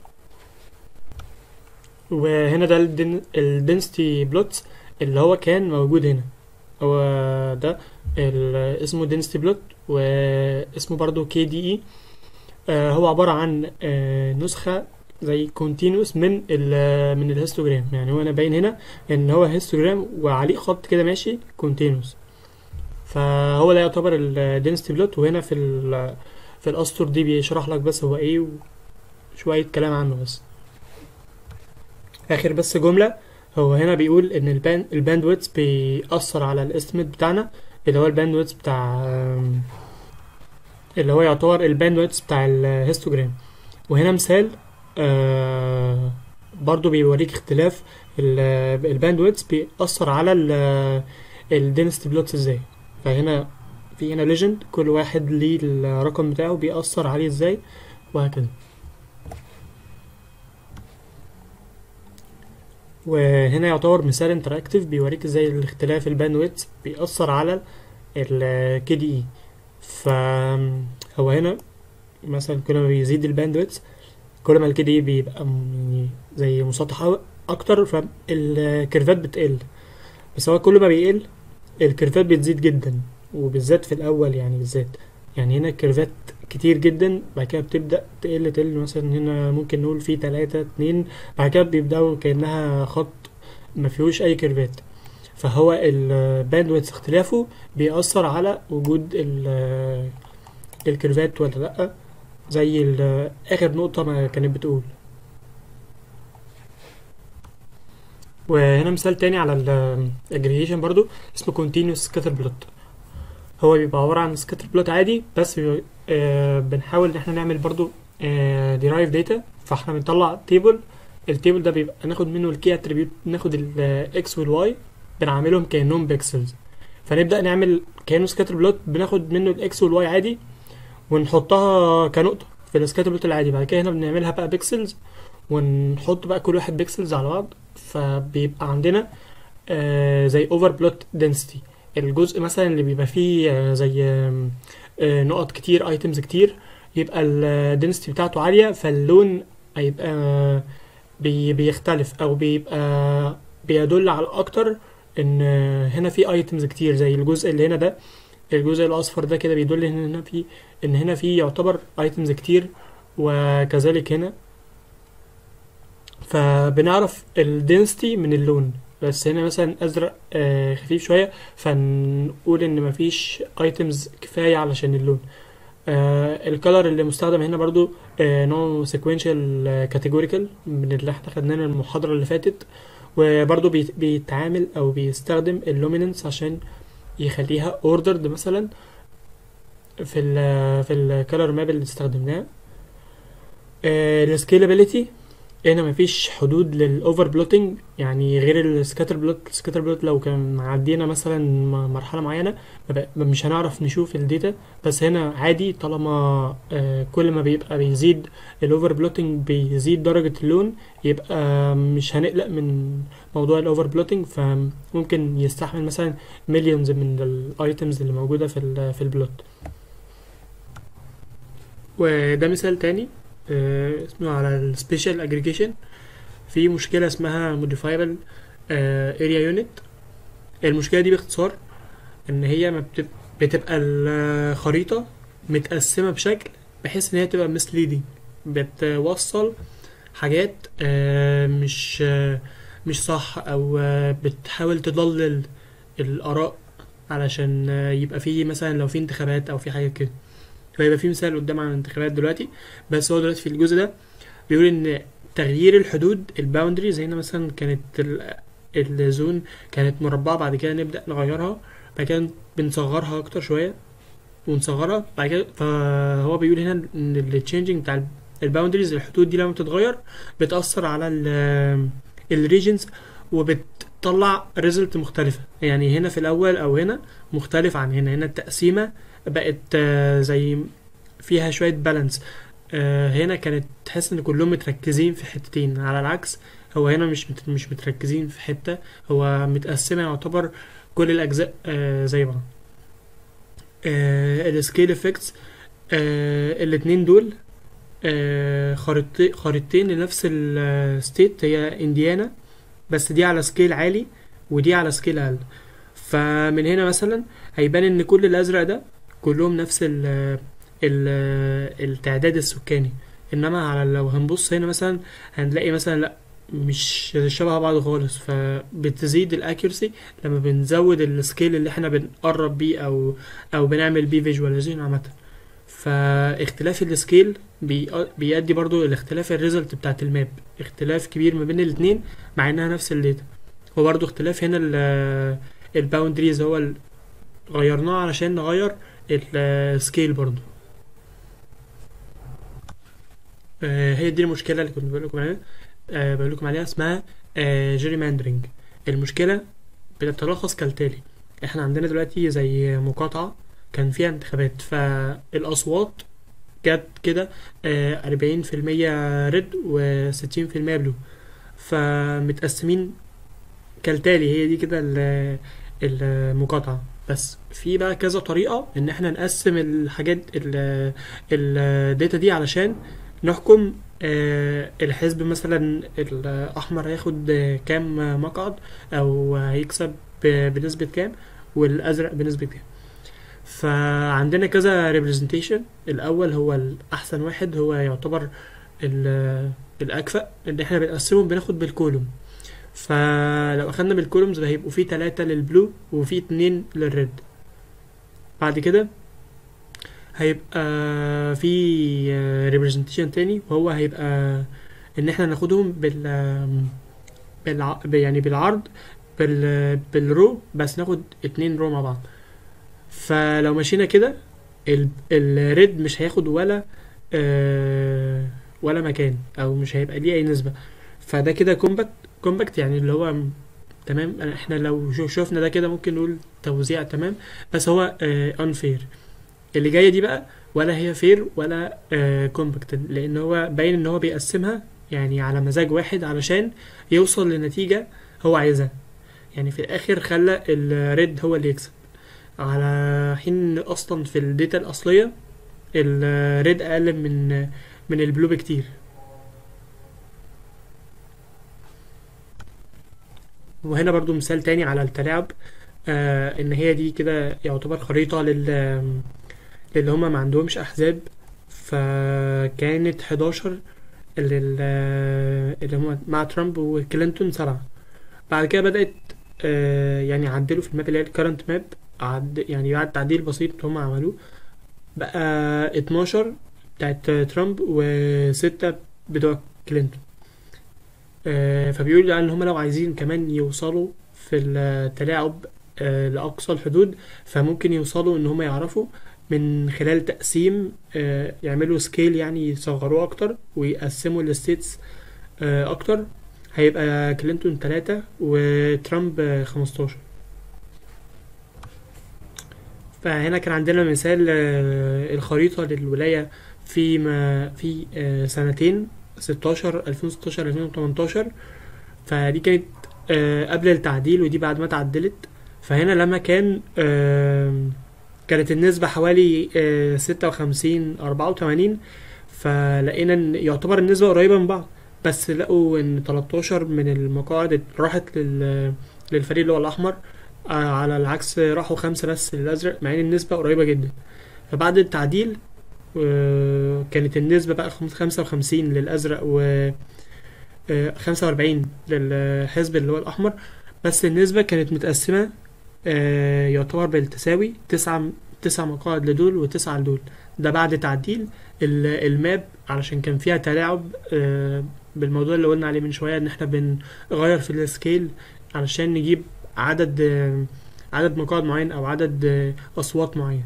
Speaker 1: وهنا ده الدنسيتي بلوتس اللي هو كان موجود هنا هو ده اسمه density بلوت واسمه برضو كي دي اي هو عبارة عن آه نسخة زي continuous من ال من الهيستوجرام يعني هو انا باين هنا ان هو هيستوجرام وعليه خط كده ماشي continuous فهو ده يعتبر الدنسيتي بلوت وهنا في ال في الاسطر دي بيشرح لك بس هو ايه وشوية كلام عنه بس اخر بس جملة هو هنا بيقول ان الباند الباند ويتس بيأثر على الاستيميت بتاعنا اللي هو الباند ويتس بتاع اللي هو يعتبر الباند ويتس بتاع الهيستوجرام وهنا مثال آه برضو بيوريك اختلاف الباند ويتس بيأثر على الدنسيتي بلوتس ازاي فهنا في هنا ليجند كل واحد ليه الرقم بتاعه بيأثر عليه ازاي وهكذا وهنا يعتبر مثال انتراكتيف بيوريك ازاي الاختلاف الباندويث بيأثر على ال KDE فهو هنا مثلا كل ما بيزيد الباندويث كل ما ال KDE بيبقى م- زي مسطح اكتر فالكيرفات بتقل بس هو كل ما بيقل الكيرفات بتزيد جدا وبالذات في الاول يعني بالذات يعني هنا الكيرفات كتير جدا بعد كده بتبدأ تقل تقل مثلا هنا ممكن نقول في تلاتة اتنين بعد كده بيبدأوا كأنها خط ما فيهوش أي كيرفات فهو الباندويث اختلافه بيأثر على وجود ال- الكيرفات ولا لأ زي ال- آخر نقطة ما كانت بتقول وهنا مثال تاني على الاجريجيشن برضو اسمه continuous scatter plot هو بيبقى عبارة عن scatter plot عادي بس بيبقى آه بنحاول ان احنا نعمل برضو آه derive data فاحنا بنطلع تيبل التيبل ده بيبقى ناخد منه الكي اتريبيوت ناخد الاكس والواي بنعملهم كانهم بيكسلز فنبدا نعمل كانه سكاتر بلوت بناخد منه الاكس والواي عادي ونحطها كنقطه في السكاتر بلوت العادي بعد كده هنا بنعملها بقى بيكسلز ونحط بقى كل واحد بيكسلز على بعض فبيبقى عندنا آه زي اوفر بلوت density الجزء مثلا اللي بيبقى فيه آه زي آم، آه نقط كتير ايتمز كتير يبقى الدنسيتي بتاعته عالية فاللون هيبقى بي بيختلف او بيبقى بيدل على اكتر ان هنا في ايتمز كتير زي الجزء اللي هنا ده الجزء الاصفر ده كده بيدل ان هنا في ان هنا في يعتبر ايتمز كتير وكذلك هنا فبنعرف الدنسيتي من اللون بس هنا مثلا ازرق آه خفيف شويه فنقول ان مفيش ايتمز كفايه علشان اللون آه الكالر اللي مستخدم هنا برضو آه نوع سيكوينشال كاتيجوريكال من اللي احنا خدناه من المحاضره اللي فاتت وبرضو بيت- بيتعامل او بيستخدم اللوميننس عشان يخليها اوردرد مثلا في ال في الكالر ماب اللي استخدمناه السكيلابيليتي هنا مفيش حدود للاوفر بلوتنج يعني غير السكاتر بلوت السكاتر بلوت لو كان عدينا مثلا م- مرحله معينه ما بق- مش هنعرف نشوف الداتا بس هنا عادي طالما آه، كل ما بيبقى بيزيد الاوفر بلوتنج بيزيد درجه اللون يبقى مش هنقلق من موضوع الاوفر بلوتنج فممكن يستحمل مثلا مليونز من الايتمز اللي موجوده في ال في البلوت وده مثال تاني آه، اسمه على السبيشال اجريجيشن في مشكله اسمها موديفايبل اريا يونت المشكله دي باختصار ان هي ما بتب- بتبقى الخريطه متقسمه بشكل بحيث ان هي تبقى مسليدنج بتوصل حاجات آه، مش آه، مش صح او آه، بتحاول تضلل الاراء علشان آه، يبقى في مثلا لو في انتخابات او في حاجه كده فيبقى في مثال قدام عن الانتخابات دلوقتي بس هو دلوقتي في الجزء ده بيقول ان تغيير الحدود الباوندري زي هنا مثلا كانت ال- الزون كانت مربعة بعد كده نبدأ نغيرها بعد كده بنصغرها اكتر شوية ونصغرها بعد كده فهو بيقول هنا ان التشينجينج بتاع الباوندريز الحدود دي لما بتتغير بتأثر على الريجنز وبتطلع ريزلت مختلفة يعني هنا في الأول أو هنا مختلف عن هنا هنا التقسيمة بقت آه، زي فيها شوية بالانس هنا كانت تحس ان كلهم متركزين في حتتين على العكس هو هنا مش مت- مش متركزين في حتة هو متقسمة يعتبر كل الأجزاء آه، زي بعض السكيل افكتس الاتنين دول آه، خريطتين خريطتين لنفس الستيت هي انديانا بس دي على سكيل عالي ودي على سكيل اقل فمن هنا مثلا هيبان ان كل الازرق ده كلهم نفس ال ال التعداد السكاني انما على لو هنبص هنا مثلا هنلاقي مثلا لا مش شبه بعض خالص فبتزيد الاكيرسي لما بنزود السكيل اللي احنا بنقرب بيه او او بنعمل بيه فيجواليزيشن عامه فاختلاف السكيل بي- بيؤدي برضو لاختلاف الريزلت بتاعت الماب اختلاف كبير ما بين الاتنين مع انها نفس الداتا وبرضو اختلاف هنا الباوندريز هو ال- غيرناه علشان نغير السكيل برضو آه، هي دي المشكلة اللي كنت بقول لكم عليها آه، بقول لكم عليها اسمها جيري ماندرينج المشكلة بتتلخص كالتالي احنا عندنا دلوقتي زي مقاطعة كان فيها انتخابات فالاصوات جت كده أربعين في المية ريد وستين في المية بلو فمتقسمين كالتالي هي دي كده ال- المقاطعة بس في بقى كذا طريقة ان احنا نقسم الحاجات ال- الداتا دي علشان نحكم آه، الحزب مثلا الأحمر هياخد آه، كام مقعد أو هيكسب ب- بنسبة كام والأزرق بنسبة كام فعندنا كذا representation الأول هو الأحسن واحد هو يعتبر ال- الأكفأ إن احنا بنقسمهم بناخد بالكولوم فلو أخدنا بالكولومز هيبقوا في تلاتة للبلو وفي اتنين للريد بعد كده هيبقى في representation تاني وهو هيبقى ان احنا ناخدهم بال بالع... يعني بالعرض بال... بالرو بس ناخد اتنين رو مع بعض فلو مشينا كده ال... الريد مش هياخد ولا آه... ولا مكان او مش هيبقى ليه اي نسبة فده كده كومباكت كومباكت يعني اللي هو م- تمام احنا لو شو- شوفنا ده كده ممكن نقول توزيع تمام بس هو آه unfair اللي جايه دي بقى ولا هي فير ولا آه كومباكت لان هو باين ان هو بيقسمها يعني على مزاج واحد علشان يوصل لنتيجه هو عايزها يعني في الاخر خلى الريد هو اللي يكسب على حين إن اصلا في الداتا الاصليه الريد اقل من من البلو بكتير وهنا برضو مثال تاني على التلاعب آه ان هي دي كده يعتبر خريطة لل للي هما ما عندهمش احزاب فكانت 11 لل اللي هما مع ترامب وكلينتون سبعة بعد كده بدأت آه يعني عدلوا في الماب اللي هي الكرنت ماب عد يعني بعد تعديل بسيط هما عملوه بقى 12 بتاعت ترامب وستة بتوع كلينتون آه، فبيقول يعني ان هم لو عايزين كمان يوصلوا في التلاعب آه، لأقصى الحدود فممكن يوصلوا ان هم يعرفوا من خلال تقسيم آه، يعملوا سكيل يعني يصغروه اكتر ويقسموا الستيتس اكتر هيبقى كلينتون 3 وترامب آه، 15 فهنا كان عندنا مثال آه، الخريطة للولاية في ما في آه، سنتين 16 2016 2018 فدي كانت آه، قبل التعديل ودي بعد ما اتعدلت فهنا لما كان آم، كانت النسبة حوالي آه، 56 84 فلقينا ان يعتبر النسبة قريبة من بعض بس لقوا ان 13 من المقاعد راحت لل للفريق اللي هو الأحمر آه، على العكس راحوا خمسة بس للأزرق مع ان النسبة قريبة جدا فبعد التعديل آه، كانت النسبة بقى خم- خمسة وخمسين للأزرق و آه، خمسة وأربعين للحزب اللي هو الأحمر بس النسبة كانت متقسمة آه، يعتبر بالتساوي تسعة تسع مقاعد لدول وتسعة لدول ده بعد تعديل ال- الماب علشان كان فيها تلاعب آه، بالموضوع اللي قلنا عليه من شوية إن احنا بنغير في السكيل علشان نجيب عدد آه، عدد مقاعد معين أو عدد آه، أصوات معين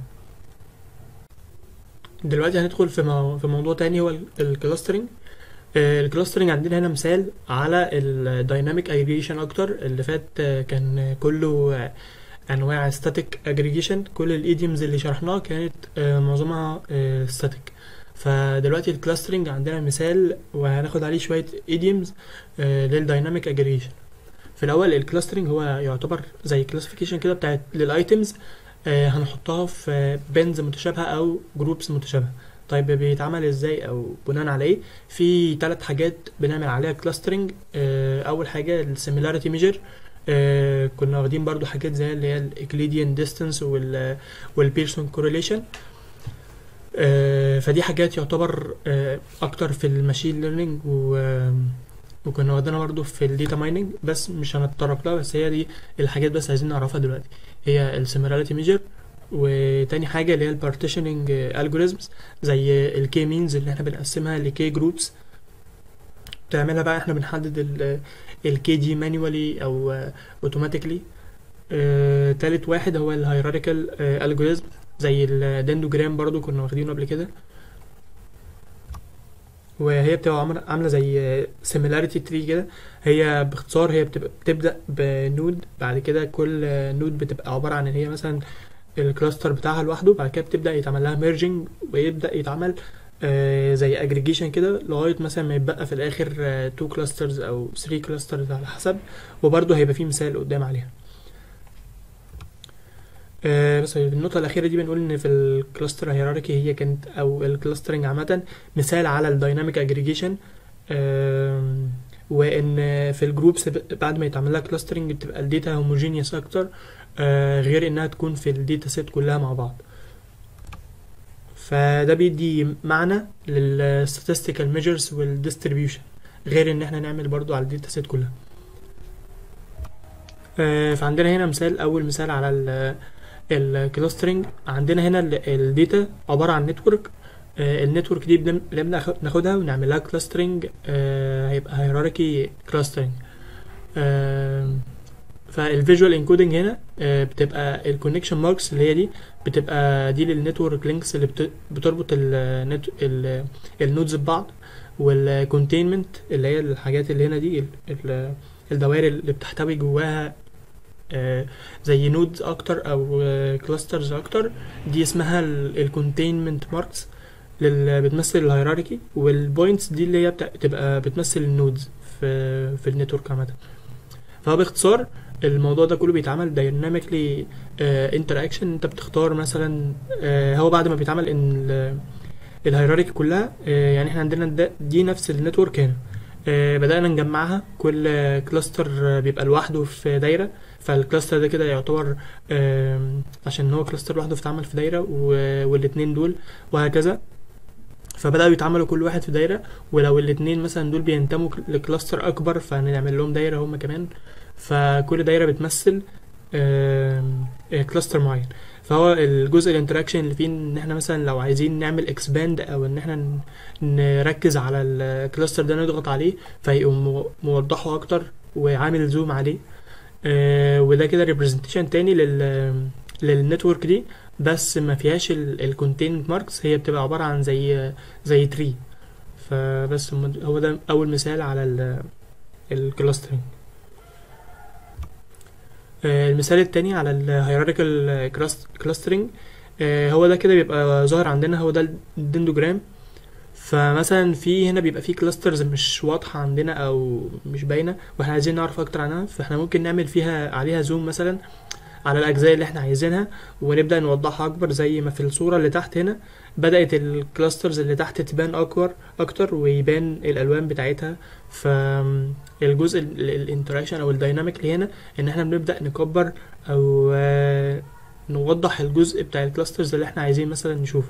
Speaker 1: دلوقتي هندخل في مو... في موضوع تاني هو الكلاسترنج الكلاسترنج عندنا هنا مثال على الدايناميك اجريجيشن اكتر اللي فات آه، كان كله آه، انواع ستاتيك اجريجيشن كل الايديومز اللي شرحناها كانت آه، معظمها ستاتيك فدلوقتي الكلاسترنج عندنا مثال وهناخد عليه شويه ايديومز للدايناميك اجريجيشن في الاول الكلاسترنج هو يعتبر زي كلاسيفيكيشن كده بتاعت للايتمز آه، هنحطها في بنز متشابهة أو جروبس متشابهة طيب بيتعمل ازاي او بناء على ايه في ثلاث حاجات بنعمل عليها كلاسترنج اول حاجه السيميلاريتي ميجر كنا واخدين برضو حاجات زي اللي هي الاكليديان ديستانس وال والبيرسون كورليشن فدي حاجات يعتبر آه، اكتر في الماشين ليرنينج و وكنا واخدينها برضو في الداتا مايننج بس مش هنتطرق لها بس هي دي الحاجات بس عايزين نعرفها دلوقتي هي السيميلاريتي ميجر وتاني حاجة اللي هي البارتيشننج الجوريزمز زي الكي مينز اللي احنا بنقسمها لكي جروبس بتعملها بقى احنا بنحدد الكي دي مانيوالي او اوتوماتيكلي تالت واحد هو الهيراريكال الجوريزم زي الدندوجرام برضو كنا واخدينه قبل كده وهي بتبقى عاملة عاملة زي similarity tree كده هي باختصار هي بتبقى بتبدأ بنود بعد كده كل نود بتبقى عبارة عن ان هي مثلا الكلاستر بتاعها لوحده بعد كده بتبدا يتعمل لها ميرجنج ويبدا يتعمل آه زي اجريجيشن كده لغايه مثلا ما يتبقى في الاخر 2 كلاسترز او 3 كلاسترز على حسب وبرده هيبقى فيه مثال قدام عليها آه بس النقطة الأخيرة دي بنقول إن في الكلاستر هيراركي هي كانت أو الكلاسترنج عامة مثال على الدايناميك اجريجيشن وإن في الجروبس بعد ما يتعمل لها كلاسترنج بتبقى الداتا هوموجينيوس أكتر آه غير إنها تكون في الداتا سيت كلها مع بعض فده بيدي معنى لل statistical measures وال distribution غير ان احنا نعمل برضو على الداتا سيت كلها آه فعندنا هنا مثال اول مثال على ال الكلاسترنج عندنا هنا الداتا عبارة عن نتورك آه النتورك دي بنبدأ ناخدها ونعمل لها كلاسترنج آه هيبقى هيراركي كلاسترنج فالفيجوال انكودنج هنا آه بتبقى الكونكشن ماركس اللي هي دي بتبقى دي للنتورك لينكس اللي بتربط النت النودز ببعض والكونتينمنت اللي هي الحاجات اللي هنا دي الدوائر اللي بتحتوي جواها آه زي نودز اكتر او كلاسترز اكتر دي اسمها الكونتينمنت ماركس بتمثل الهيراركي والبوينتس دي اللي هي بتبقى بتمثل النودز في في النتورك عامه فهو باختصار الموضوع ده كله بيتعمل دايناميكلي انتر اكشن انت بتختار مثلا آه هو بعد ما بيتعمل ان الهيراركي كلها آه يعني احنا عندنا دي نفس النتورك هنا آه بدأنا نجمعها كل كلاستر بيبقى لوحده في دايرة فالكلاستر ده كده يعتبر عشان هو كلاستر لوحده فتعمل في دايرة والاتنين دول وهكذا فبدأوا يتعملوا كل واحد في دايرة ولو الاتنين مثلا دول بينتموا لكلاستر أكبر فنعمل لهم دايرة هما كمان فكل دايرة بتمثل كلاستر معين فهو الجزء الانتراكشن اللي فيه ان احنا مثلا لو عايزين نعمل اكسباند او ان احنا نركز على الكلاستر ده نضغط عليه فيقوم موضحه اكتر وعامل زوم عليه آه وده كده ريبريزنتيشن تاني لل للنتورك دي بس ما فيهاش الكونتينمنت ماركس هي بتبقى عباره عن زي زي تري فبس هو ده اول مثال على الكلاسترنج المثال التاني على الهيراريكال كلاسترنج هو ده كده بيبقى ظاهر عندنا هو ده الدندوجرام فمثلا في هنا بيبقى في كلاسترز مش واضحة عندنا او مش باينة واحنا عايزين نعرف اكتر عنها فاحنا ممكن نعمل فيها عليها زوم مثلا على الاجزاء اللي احنا عايزينها ونبدا نوضحها اكبر زي ما في الصورة اللي تحت هنا بدأت الكلاسترز اللي تحت تبان اكبر اكتر ويبان الالوان بتاعتها فالجزء الانتراكشن او الدايناميك اللي هنا ان احنا بنبدا نكبر او نوضح الجزء بتاع الكلاسترز اللي احنا عايزين مثلا نشوفه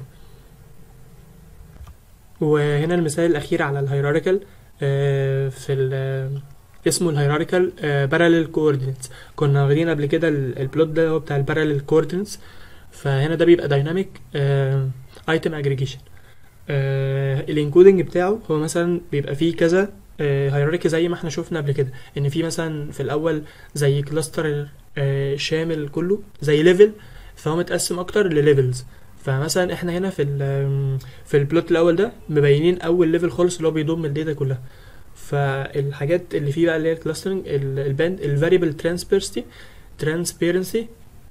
Speaker 1: وهنا المثال الاخير على الهيراريكال في اسمه الهيراريكال باراليل كوردينيتس كنا واخدين قبل كده البلوت ده هو بتاع الباراليل كوردينيتس فهنا ده بيبقى دايناميك ايتم اجريجيشن الانكودنج بتاعه هو مثلا بيبقى فيه كذا هيراركي زي ما احنا شفنا قبل كده ان في مثلا في الاول زي كلاستر شامل كله زي ليفل فهو متقسم اكتر لليفلز فمثلا احنا هنا في في البلوت الاول ده مبينين اول ليفل خالص اللي هو بيضم الداتا كلها فالحاجات اللي فيه بقى اللي هي الكلاسترنج الباند الفاريبل ترانسبيرسي ترانسبيرنسي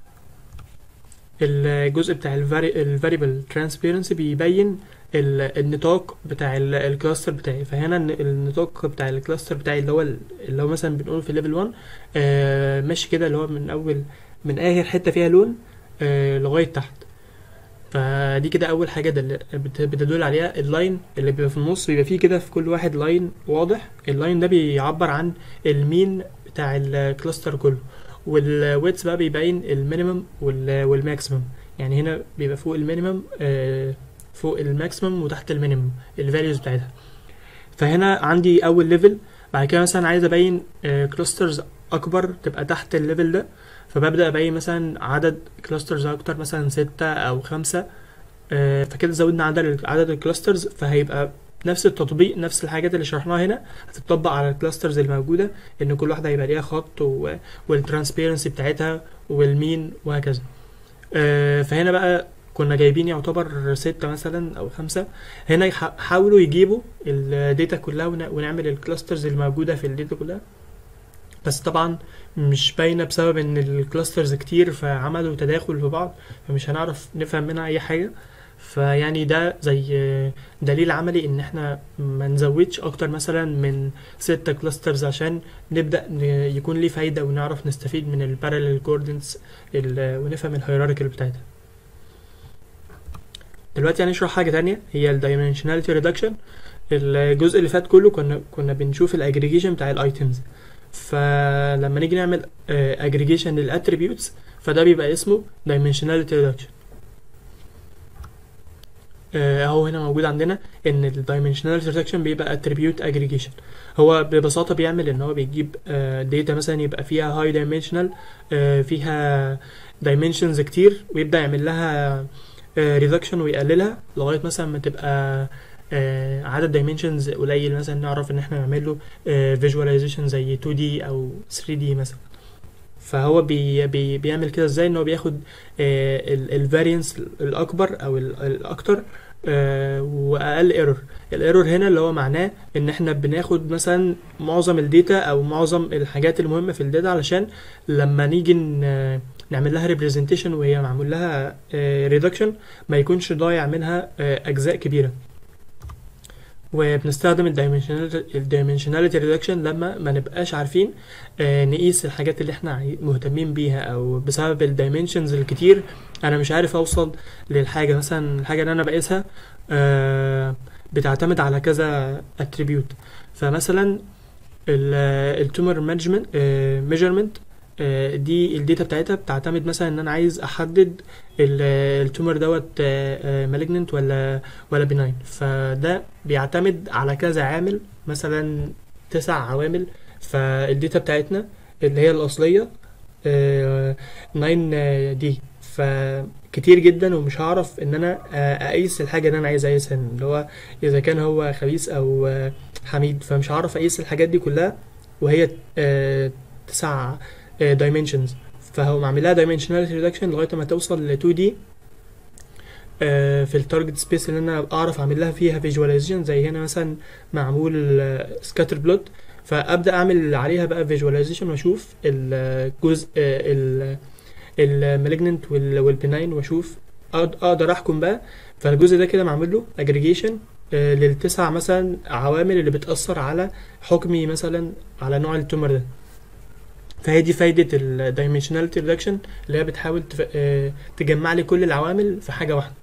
Speaker 1: الجزء بتاع الفاريبل ترانسبيرنسي بيبين النطاق بتاع الكلاستر بتاعي فهنا النطاق بتاع الكلاستر بتاعي اللي هو اللي هو مثلا بنقول في ليفل 1 آه ماشي كده اللي هو من اول من اخر حته فيها لون آه لغايه تحت فدي كده اول حاجه دل بتدل عليها اللاين اللي بيبقى في النص بيبقى فيه كده في كل واحد لاين واضح اللاين ده بيعبر عن المين بتاع الكلاستر كله والويتس بقى بيبين المينيمم والماكسيمم يعني هنا بيبقى فوق المينيمم آه فوق الماكسيمم وتحت المينيمم الفاليوز بتاعتها فهنا عندي اول ليفل بعد كده مثلا عايز ابين كلاسترز اكبر تبقى تحت الليفل ده فببدا ابين مثلا عدد كلاسترز اكتر مثلا ستة او خمسة آه فكده زودنا عدد عدد الكلاسترز فهيبقى نفس التطبيق نفس الحاجات اللي شرحناها هنا هتطبق على الكلاسترز الموجودة ان كل واحدة هيبقى ليها خط والترانسبيرنسي بتاعتها والمين وهكذا آه فهنا بقى كنا جايبين يعتبر ستة مثلا او خمسة هنا حاولوا يجيبوا الداتا كلها ونعمل الكلاسترز الموجودة في الداتا كلها بس طبعا مش باينه بسبب ان الكلاسترز كتير فعملوا تداخل في بعض فمش هنعرف نفهم منها اي حاجه فيعني ده زي دليل عملي ان احنا ما نزودش اكتر مثلا من ستة كلاسترز عشان نبدا ن- يكون ليه فايده ونعرف نستفيد من البارallel coordinates ال- ونفهم الهيراركال بتاعتها دلوقتي هنشرح حاجه تانية هي الدايمنشناليتي ريدكشن الجزء اللي فات كله كنا كنا بنشوف الاجريجيشن بتاع الايتمز فلما نيجي نعمل اجريجيشن للاتريبيوتس فده بيبقى اسمه dimensionality reduction آه، اهو هنا موجود عندنا ان الدايمنشنال ريدكشن بيبقى اتريبيوت اجريجيشن هو ببساطه بيعمل ان هو بيجيب داتا مثلا يبقى فيها هاي دايمنشنال فيها دايمنشنز كتير ويبدا يعمل لها ريدكشن ويقللها لغايه مثلا ما تبقى آه، عدد دايمنشنز قليل مثلا نعرف ان احنا نعمل له فيجواليزيشن زي 2 دي او 3 دي مثلا فهو بي بي بيعمل كده ازاي ان هو بياخد الفارينس الاكبر او ال- الاكتر آه، واقل ايرور الايرور هنا اللي هو معناه ان احنا بناخد مثلا معظم الداتا او معظم الحاجات المهمه في الداتا علشان لما نيجي ن- نعمل لها ريبريزنتيشن وهي معمول لها ريدكشن ما يكونش ضايع منها آه، اجزاء كبيره وبنستخدم الدايمنشناليتي ريدكشن لما ما نبقاش عارفين آه، نقيس الحاجات اللي احنا عاي- مهتمين بيها او بسبب الدايمنشنز الكتير انا مش عارف اوصل للحاجه مثلا الحاجه اللي انا بقيسها آه، بتعتمد على كذا اتريبيوت فمثلا التومر مانجمنت ميجرمنت دي الداتا بتاعتها بتعتمد مثلا ان انا عايز احدد التومر دوت مالجننت ولا ولا بناين فده بيعتمد على كذا عامل مثلا تسع عوامل فالداتا بتاعتنا اللي هي الاصليه 9 دي فكتير جدا ومش هعرف ان انا آه، اقيس الحاجه اللي انا عايز اقيسها اللي هو اذا كان هو خبيث او آه، حميد فمش هعرف اقيس الحاجات دي كلها وهي آه، تسع دايمنشنز فهو معمل لها dimensionality reduction لغايه ما توصل ل 2 دي في التارجت سبيس اللي انا اعرف اعمل لها فيها فيجواليزيشن زي هنا مثلا معمول سكاتر بلوت فابدا اعمل عليها بقى فيجواليزيشن واشوف الجزء المالجننت والبناين واشوف أقد- اقدر احكم بقى فالجزء ده كده معمول له اجريجيشن للتسع مثلا عوامل اللي بتاثر على حكمي مثلا على نوع التومر ده فهي دي فايدة ال dimensionality reduction اللي هي بتحاول تف... آه، تجمع لي كل العوامل في حاجة واحدة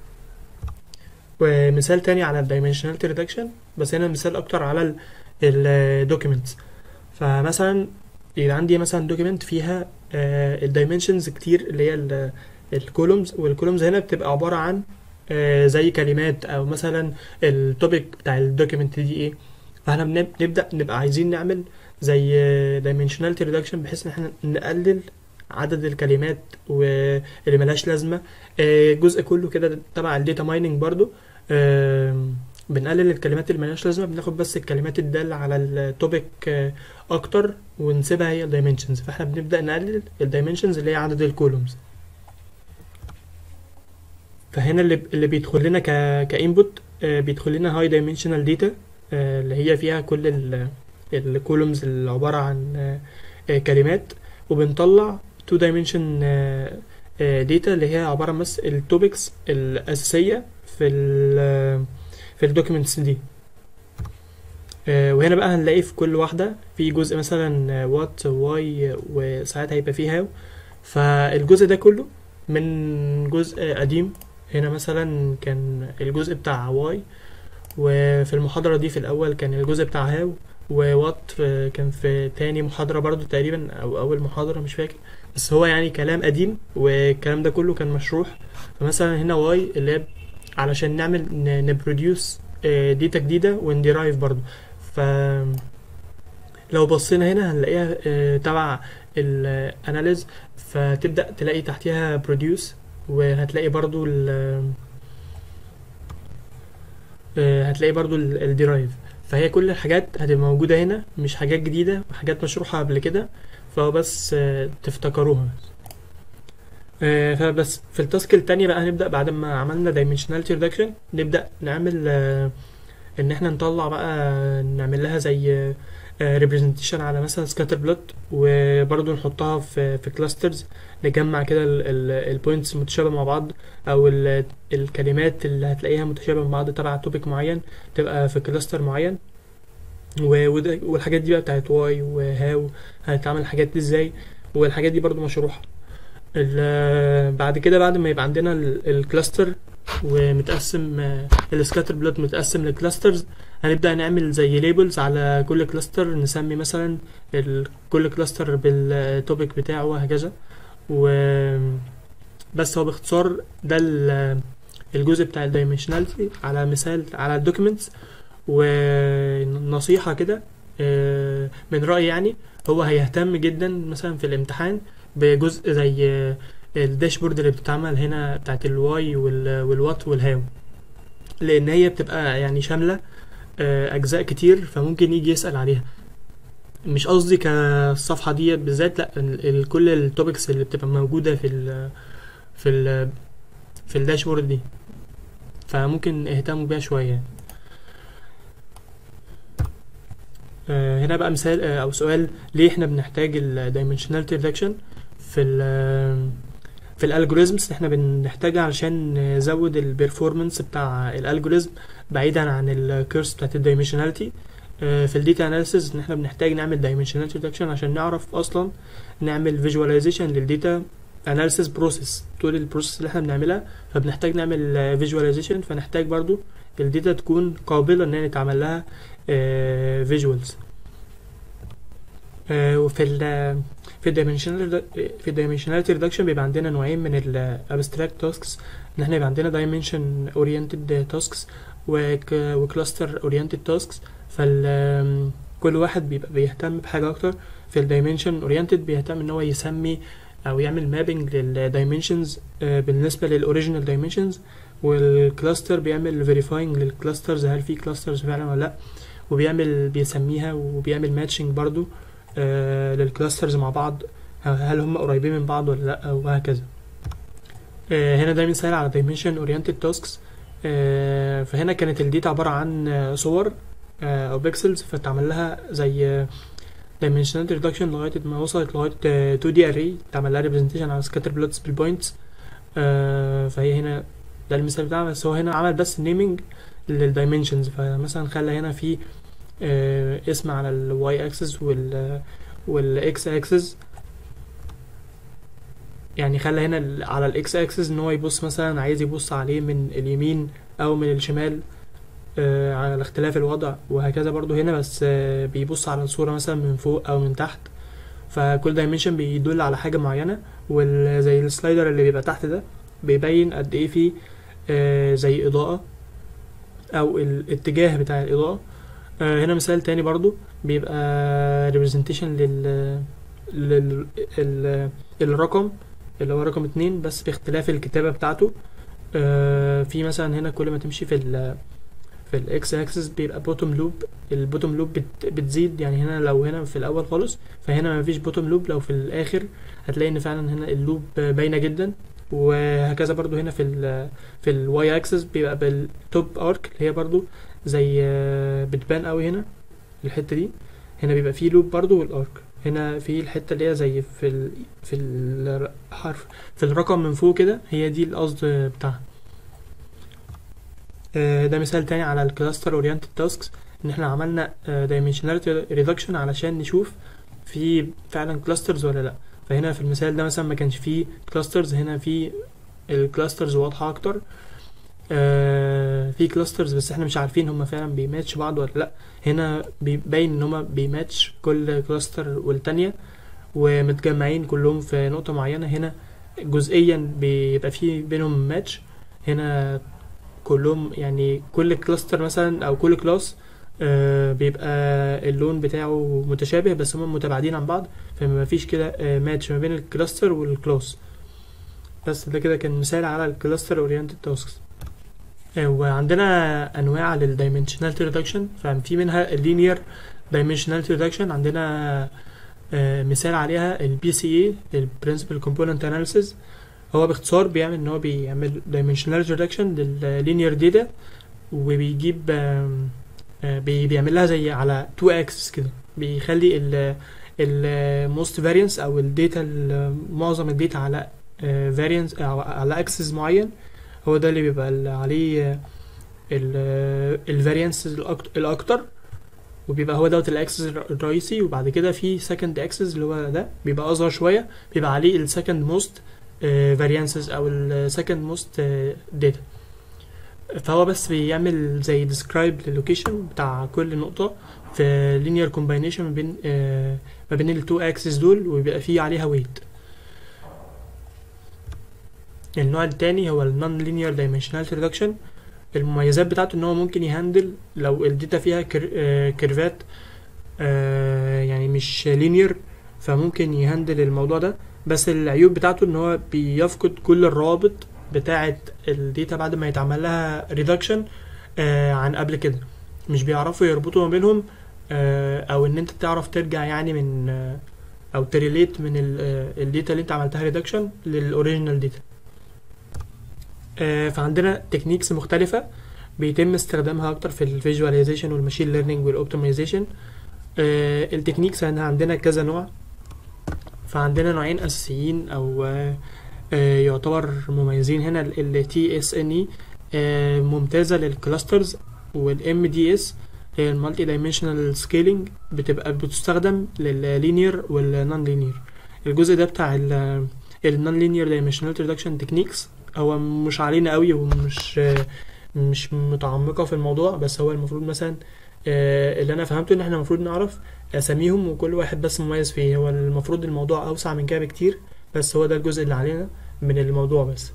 Speaker 1: ومثال تاني على ال dimensionality reduction بس هنا مثال أكتر على ال ال documents فمثلا يبقى عندي مثلا document فيها ال dimensions كتير اللي هي ال الكولومز والكولومز هنا بتبقى عبارة عن آه، زي كلمات أو مثلا التوبيك بتاع الدوكيمنت دي إيه فاحنا بنب- نبدأ نبقى عايزين نعمل زي dimensionality reduction بحيث ان احنا نقلل عدد الكلمات واللي ملهاش لازمه آه، جزء كله كده تبع الداتا مايننج برضو آم، بنقلل الكلمات اللي ملهاش لازمه بناخد بس الكلمات الداله على التوبيك اكتر ونسيبها هي الدايمنشنز فاحنا بنبدا نقلل الدايمنشنز اللي هي عدد الكولومز فهنا اللي اللي بيدخل لنا ك كانبوت بيدخل لنا هاي دايمنشنال داتا اللي هي فيها كل ال الكولومز اللي عبارة عن آه، آه، كلمات وبنطلع تو دايمنشن داتا اللي هي عبارة عن بس التوبكس الأساسية في ال في الدوكيومنتس دي آه، وهنا بقى هنلاقي في كل واحدة في جزء مثلا وات واي وساعات هيبقى فيه هاو فالجزء ده كله من جزء قديم هنا مثلا كان الجزء بتاع واي وفي المحاضرة دي في الأول كان الجزء بتاع هاو ووات في- كان في تاني محاضرة برضو تقريبا أو أول محاضرة مش فاكر بس هو يعني كلام قديم والكلام ده كله كان مشروح فمثلا هنا واي اللي هي علشان نعمل نبروديوس داتا جديدة ونديرايف برضو ف لو بصينا هنا هنلاقيها آه، تبع الاناليز فتبدأ تلاقي تحتها بروديوس وهتلاقي برضو ال آه، هتلاقي برضو الديرايف فهي كل الحاجات هتبقى موجودة هنا مش حاجات جديدة وحاجات مشروحة قبل كده فهو بس آه، تفتكروها بس آه، فبس في التاسك التانية بقى هنبدأ بعد ما عملنا dimensionality reduction نبدأ نعمل آه، ان احنا نطلع بقى نعمل لها زي ريبريزنتيشن على مثلا سكاتر بلوت وبرضه نحطها في في كلاسترز نجمع كده البوينتس المتشابهه مع بعض او ال- الكلمات اللي هتلاقيها متشابهه مع بعض تبع توبيك معين تبقى في كلاستر معين و- وده- والحاجات دي بقى بتاعت واي وهاو هتعمل الحاجات دي ازاي والحاجات دي برضو مشروحه ال- بعد كده بعد ما يبقى عندنا الكلاستر ومتقسم السكاتر بلوت متقسم لكلاسترز هنبدأ نعمل زي ليبلز على كل كلاستر نسمي مثلا ال- كل كلاستر بالتوبيك بتاعه وهكذا و بس هو باختصار ده ال- الجزء بتاع الدايمنشناليتي على مثال على الدوكيومنتس ونصيحة كده آه، من رأيي يعني هو هيهتم جدا مثلا في الامتحان بجزء زي آه، الداشبورد اللي بتتعمل هنا بتاعت الواي والوات والهاو لان هي بتبقى يعني شامله آه، اجزاء كتير فممكن يجي يسال عليها مش قصدي كالصفحه دي بالذات لا ال- ال- كل التوبكس اللي بتبقى موجوده في ال في ال في الداشبورد دي فممكن اهتموا بيها شويه آه، هنا بقى مثال آه، او سؤال ليه احنا بنحتاج الدايمنشناليتي ريدكشن في ال في الالجوريزمز احنا بنحتاجها علشان نزود البرفورمانس بتاع الالجوريزم بعيدا عن الكيرس بتاعت الدايمنشناليتي في الديتا اناليسيز ان احنا بنحتاج نعمل دايمنشناليتي ريدكشن عشان نعرف اصلا نعمل فيجواليزيشن للديتا اناليسيز بروسيس طول البروسيس اللي احنا بنعملها فبنحتاج نعمل فيجواليزيشن فنحتاج برضو الداتا تكون قابلة ان هي يتعمل لها فيجوالز وفي ال في الدايمنشنال في الدايمنشناليتي ريدكشن بيبقى عندنا نوعين من الابستراكت تاسكس ان احنا يبقى عندنا دايمنشن اورينتد تاسكس وكلاستر اورينتد تاسكس فال كل واحد بيبقى بيهتم بحاجه اكتر في الدايمنشن اورينتد بيهتم ان هو يسمي او يعمل مابنج للدايمنشنز بالنسبه للاوريجينال دايمنشنز والكلاستر بيعمل فيريفاينج للكلاسترز هل في كلاسترز فعلا ولا لا وبيعمل بيسميها وبيعمل ماتشنج برضو آه للكلاسترز مع بعض هل هم قريبين من بعض ولا لا وهكذا آه هنا ده مثال على dimension oriented tasks آه فهنا كانت الديتا عبارة عن آه، صور آه او بيكسلز فتعمل لها زي آه dimensional reduction لغاية ما وصلت لغاية آه 2D array تعمل لها representation على scatter plots بالبوينتس آه فهي هنا ده المثال بتاعها بس هو هنا عمل بس naming للدايمنشنز فمثلا خلى هنا في آه، اسم على الواي اكسس وال والاكس اكسس يعني خلى هنا ال- على الاكس اكسس ان هو يبص مثلا عايز يبص عليه من اليمين او من الشمال آه، على اختلاف الوضع وهكذا برضو هنا بس آه، بيبص على الصورة مثلا من فوق او من تحت فكل دايمنشن بيدل على حاجة معينة وزي السلايدر اللي بيبقى تحت ده بيبين قد ايه فيه آه، زي اضاءة او الاتجاه بتاع الاضاءة آه، هنا مثال تاني برضو بيبقى representation لل لل ال- الرقم اللي هو رقم اتنين بس باختلاف الكتابة بتاعته آه، في مثلا هنا كل ما تمشي في ال في الاكس اكسس بيبقى بوتوم لوب البوتوم لوب بت بتزيد يعني هنا لو هنا في الاول خالص فهنا مفيش بوتوم لوب لو في الاخر هتلاقي ان فعلا هنا اللوب باينه جدا وهكذا برضو هنا في ال في الواي اكسس بيبقى بالتوب ارك اللي هي برضو زي آه، بتبان قوي هنا الحته دي هنا بيبقى فيه لوب برضو والارك هنا في الحته اللي هي زي في ال في الحرف في الرقم من فوق كده هي دي القصد بتاعها آه، ده مثال تاني على الكلاستر اورينتد تاسكس ان احنا عملنا دايمنشناليتي ريدكشن علشان نشوف في فعلا كلاسترز ولا لا فهنا في المثال ده مثلا ما كانش فيه كلاسترز هنا في الكلاسترز واضحه اكتر آه في كلاسترز بس احنا مش عارفين هما فعلا بيماتش بعض ولا لا هنا بيبين ان هما بيماتش كل كلاستر والتانية ومتجمعين كلهم في نقطة معينة هنا جزئيا بيبقى في بينهم ماتش هنا كلهم يعني كل كلاستر مثلا او كل كلاس آه بيبقى اللون بتاعه متشابه بس هم متباعدين عن بعض فما فيش كده آه ماتش ما بين الكلاستر والكلاس بس ده كده كان مثال على الكلاستر اورينتد تاسكس وعندنا انواع للدايمنشناليتي ريدكشن ففي منها اللينير دايمنشناليتي ريدكشن عندنا آه، مثال عليها البي سي اي البرنسبل كومبوننت اناليسيز هو باختصار بيعمل ان هو بيعمل دايمنشناليتي ريدكشن لللينير داتا وبيجيب آم، آه، بي- بيعمل لها زي على تو اكسس كده بيخلي ال الموست فاريانس او الداتا معظم الداتا على فاريانس او على اكسس معين هو ده اللي بيبقى ال- عليه الفاريانس الاكتر وبيبقى هو دوت الاكسس الرئيسي وبعد كده في سكند اكسس اللي هو ده بيبقى اصغر شويه بيبقى عليه السكند موست فاريانسز او السكند موست داتا فهو بس بيعمل زي ديسكرايب للوكيشن بتاع كل نقطه في linear combination ما بين آه، ما بين التو اكسس دول وبيبقى فيه عليها ويت النوع التاني هو ال non linear dimensionality reduction المميزات بتاعته ان هو ممكن يهندل لو الداتا فيها كر... آه، كيرفات آه، يعني مش linear فممكن يهندل الموضوع ده بس العيوب بتاعته ان هو بيفقد كل الروابط بتاعه الداتا بعد ما يتعمل لها reduction آه، عن قبل كده مش بيعرفوا يربطوا ما بينهم آه، او ان انت تعرف ترجع يعني من آه، او تريليت من الداتا اللي انت عملتها ريدكشن للاوريجينال داتا فعندنا تكنيكس مختلفة بيتم استخدامها اكتر في الفيجواليزيشن والماشين ليرنينج والاوبتمايزيشن التكنيكس هنا عندنا كذا نوع فعندنا نوعين اساسيين او آه، آه، يعتبر مميزين هنا ال TSNE آه، ممتازة للكلاسترز والام دي اس المالتي دايمنشنال سكيلينج بتبقى بتستخدم لللينير والنون لينير الجزء ده بتاع النون لينير دايمنشنال ريدكشن تكنيكس هو مش علينا قوي ومش مش متعمقة في الموضوع بس هو المفروض مثلا آه، اللي انا فهمته ان احنا المفروض نعرف اساميهم وكل واحد بس مميز فيه هو المفروض الموضوع اوسع من كده بكتير بس هو ده الجزء اللي علينا من الموضوع بس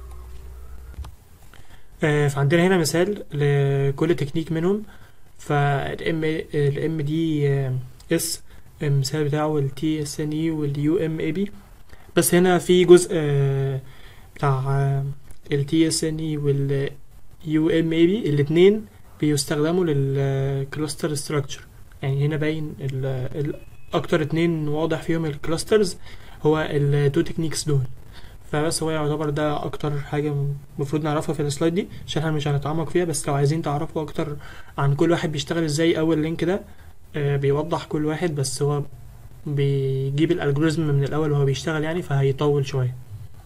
Speaker 1: آه، فعندنا هنا مثال لكل تكنيك منهم فالام الام دي اس المثال بتاعه التي اس ان اي واليو ام اي بي بس هنا في جزء آه، بتاع التي اس ان اي واليو ام اي بي الاتنين بيستخدموا للكلاستر ستراكشر يعني هنا باين ال- ال- اكتر اتنين واضح فيهم الكلاسترز هو التو تكنيكس دول فبس هو يعتبر ده اكتر حاجه المفروض نعرفها في السلايد دي عشان احنا مش هنتعمق فيها بس لو عايزين تعرفوا اكتر عن كل واحد بيشتغل ازاي اول لينك ده آه، بيوضح كل واحد بس هو بيجيب الالجوريزم من الاول وهو بيشتغل يعني فهيطول شويه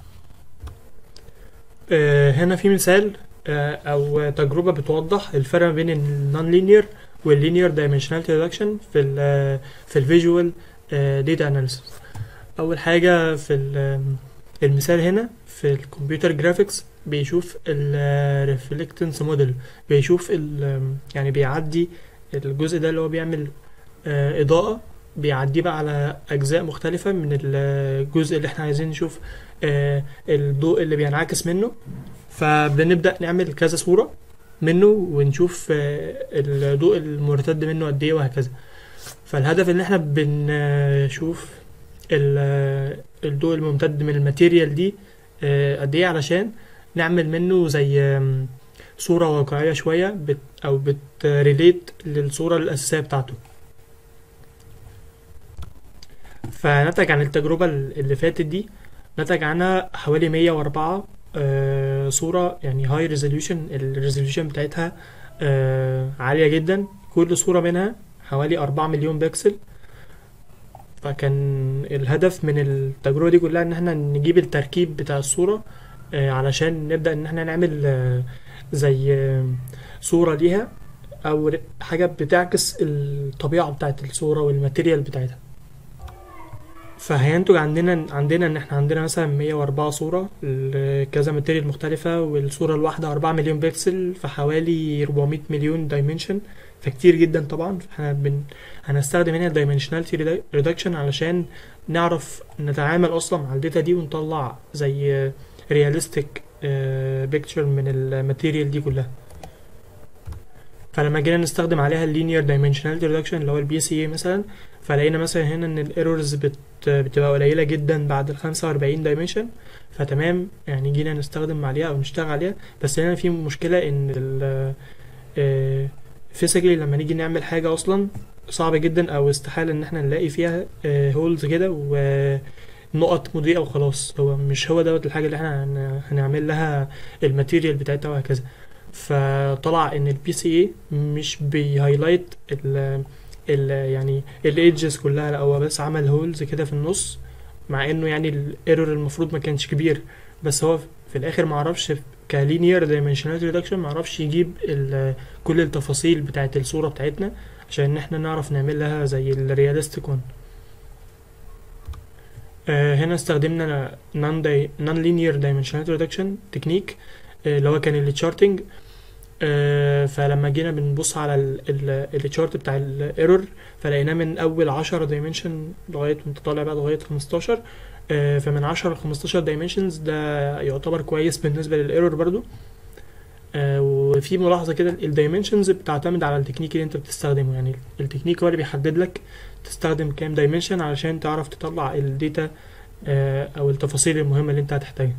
Speaker 1: آه، هنا في مثال آه، او تجربه بتوضح الفرق ما بين النون لينير واللينير دايمنشناليتي ريدكشن في ال في الفيجوال داتا اناليسيس اول حاجه في ال- المثال هنا في الكمبيوتر جرافيكس بيشوف الريفلكتنس موديل بيشوف ال- يعني بيعدي الجزء ده اللي هو بيعمل آه، إضاءة بيعديه بقى على أجزاء مختلفة من الجزء اللي احنا عايزين نشوف آه، الضوء اللي بينعكس منه فبنبدأ نعمل كذا صورة منه ونشوف آه، الضوء المرتد منه قد ايه وهكذا فالهدف ان احنا بنشوف ال- الضوء الممتد من الماتيريال دي آه، قد ايه علشان نعمل منه زي آم، صورة واقعية شوية بت أو بتريليت للصورة الأساسية بتاعته فنتج عن التجربة اللي فاتت دي نتج عنها حوالي 104 آه، صورة يعني هاي ريزوليوشن الريزوليوشن بتاعتها آه، عالية جدا كل صورة منها حوالي 4 مليون بكسل فكان الهدف من التجربة دي كلها ان احنا نجيب التركيب بتاع الصورة آه، علشان نبدأ ان احنا نعمل آه، زي آه، صورة ليها او ر- حاجة بتعكس الطبيعة بتاعت الصورة والماتيريال بتاعتها فهينتج عندنا عندنا ان احنا عندنا مثلا 104 صورة لكذا ماتيريال مختلفة والصورة الواحدة 4 مليون بكسل في حوالي 400 مليون دايمنشن فكتير جدا طبعا احنا بن... هنستخدم هنا الدايمنشناليتي ريدكشن علشان نعرف نتعامل اصلا مع الداتا دي ونطلع زي رياليستيك بيكتشر من الماتيريال دي كلها فلما جينا نستخدم عليها اللينير دايمنشناليتي ريدكشن اللي هو البي سي اي مثلا فلقينا مثلا هنا ان الايرورز بت بتبقى قليله جدا بعد ال 45 دايمنشن فتمام يعني جينا نستخدم عليها او نشتغل عليها بس هنا في مشكله ان ال فيزيكالي لما نيجي نعمل حاجه اصلا صعب جدا او استحاله ان احنا نلاقي فيها هولز كده ونقط مضيئه وخلاص هو مش هو دوت الحاجه اللي احنا هن- هنعمل لها الماتيريال بتاعتها وهكذا فطلع ان البي سي اي مش بيهايلايت ال يعني الايدجز كلها لا هو بس عمل هولز كده في النص مع انه يعني الايرور المفروض ما كانش كبير بس هو في الاخر معرفش كلينير دايمنشناليتي ريدكشن معرفش يجيب ال- كل التفاصيل بتاعت الصورة بتاعتنا عشان ان احنا نعرف نعمل لها زي الرياليستيك ون آه، هنا استخدمنا نون داي نون لينير دايمنشناليتي ريدكشن تكنيك اللي هو كان التشارتنج فلما جينا بنبص على التشارت بتاع الايرور فلقيناه من اول 10 دايمنشن لغايه وانت طالع بقى لغايه 15 آه، فمن 10 ل 15 دايمنشنز ده يعتبر كويس بالنسبه للايرور برضو آه، وفي ملاحظه كده الدايمنشنز بتعتمد على التكنيك اللي انت بتستخدمه يعني التكنيك هو اللي بيحدد لك تستخدم كام دايمنشن علشان تعرف تطلع الداتا آه، او التفاصيل المهمه اللي انت هتحتاجها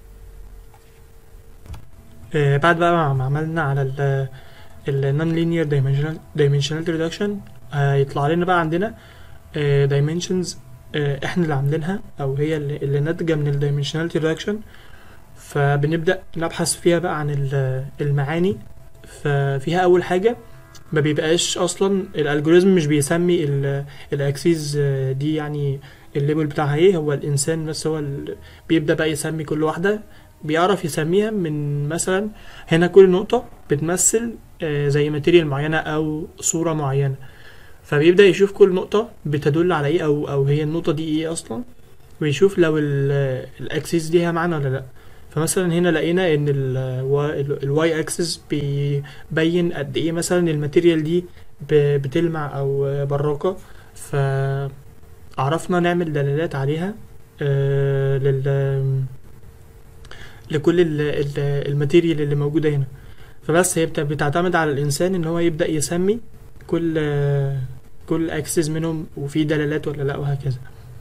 Speaker 1: آه، بعد بقى ما عملنا على ال النون لينير دايمنشنال ريدكشن هيطلع لنا بقى عندنا دايمنشنز احنا اللي عاملينها او هي اللي, اللي ناتجه من الدايمنشناليتي ريدكشن فبنبدا نبحث فيها بقى عن ال- المعاني ففيها اول حاجه ما بيبقاش اصلا الالجوريزم مش بيسمي ال- الاكسيز دي يعني الليبل بتاعها ايه هو الانسان بس هو ال- بيبدا بقى يسمي كل واحده بيعرف يسميها من مثلا هنا كل نقطه بتمثل آه، زي ماتيريال معينه او صوره معينه فبيبدا يشوف كل نقطه بتدل على ايه او او هي النقطه دي ايه اصلا ويشوف لو الاكسيس دي ليها معنى ولا لا فمثلا هنا لقينا ان الواي اكسس بيبين قد ايه مثلا الماتيريال دي ب- بتلمع او براقه فعرفنا نعمل دلالات عليها آه، لل لكل ال- ال- الماتيريال اللي موجوده هنا فبس هي بت- بتعتمد على الانسان ان هو يبدا يسمي كل آه، كل اكسس منهم وفي دلالات ولا لا وهكذا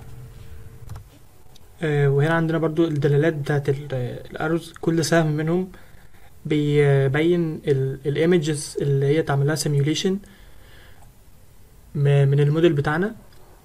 Speaker 1: آه، وهنا عندنا برضو الدلالات بتاعت الارز كل سهم منهم بيبين الايمجز اللي هي تعمل لها سيميوليشن من الموديل بتاعنا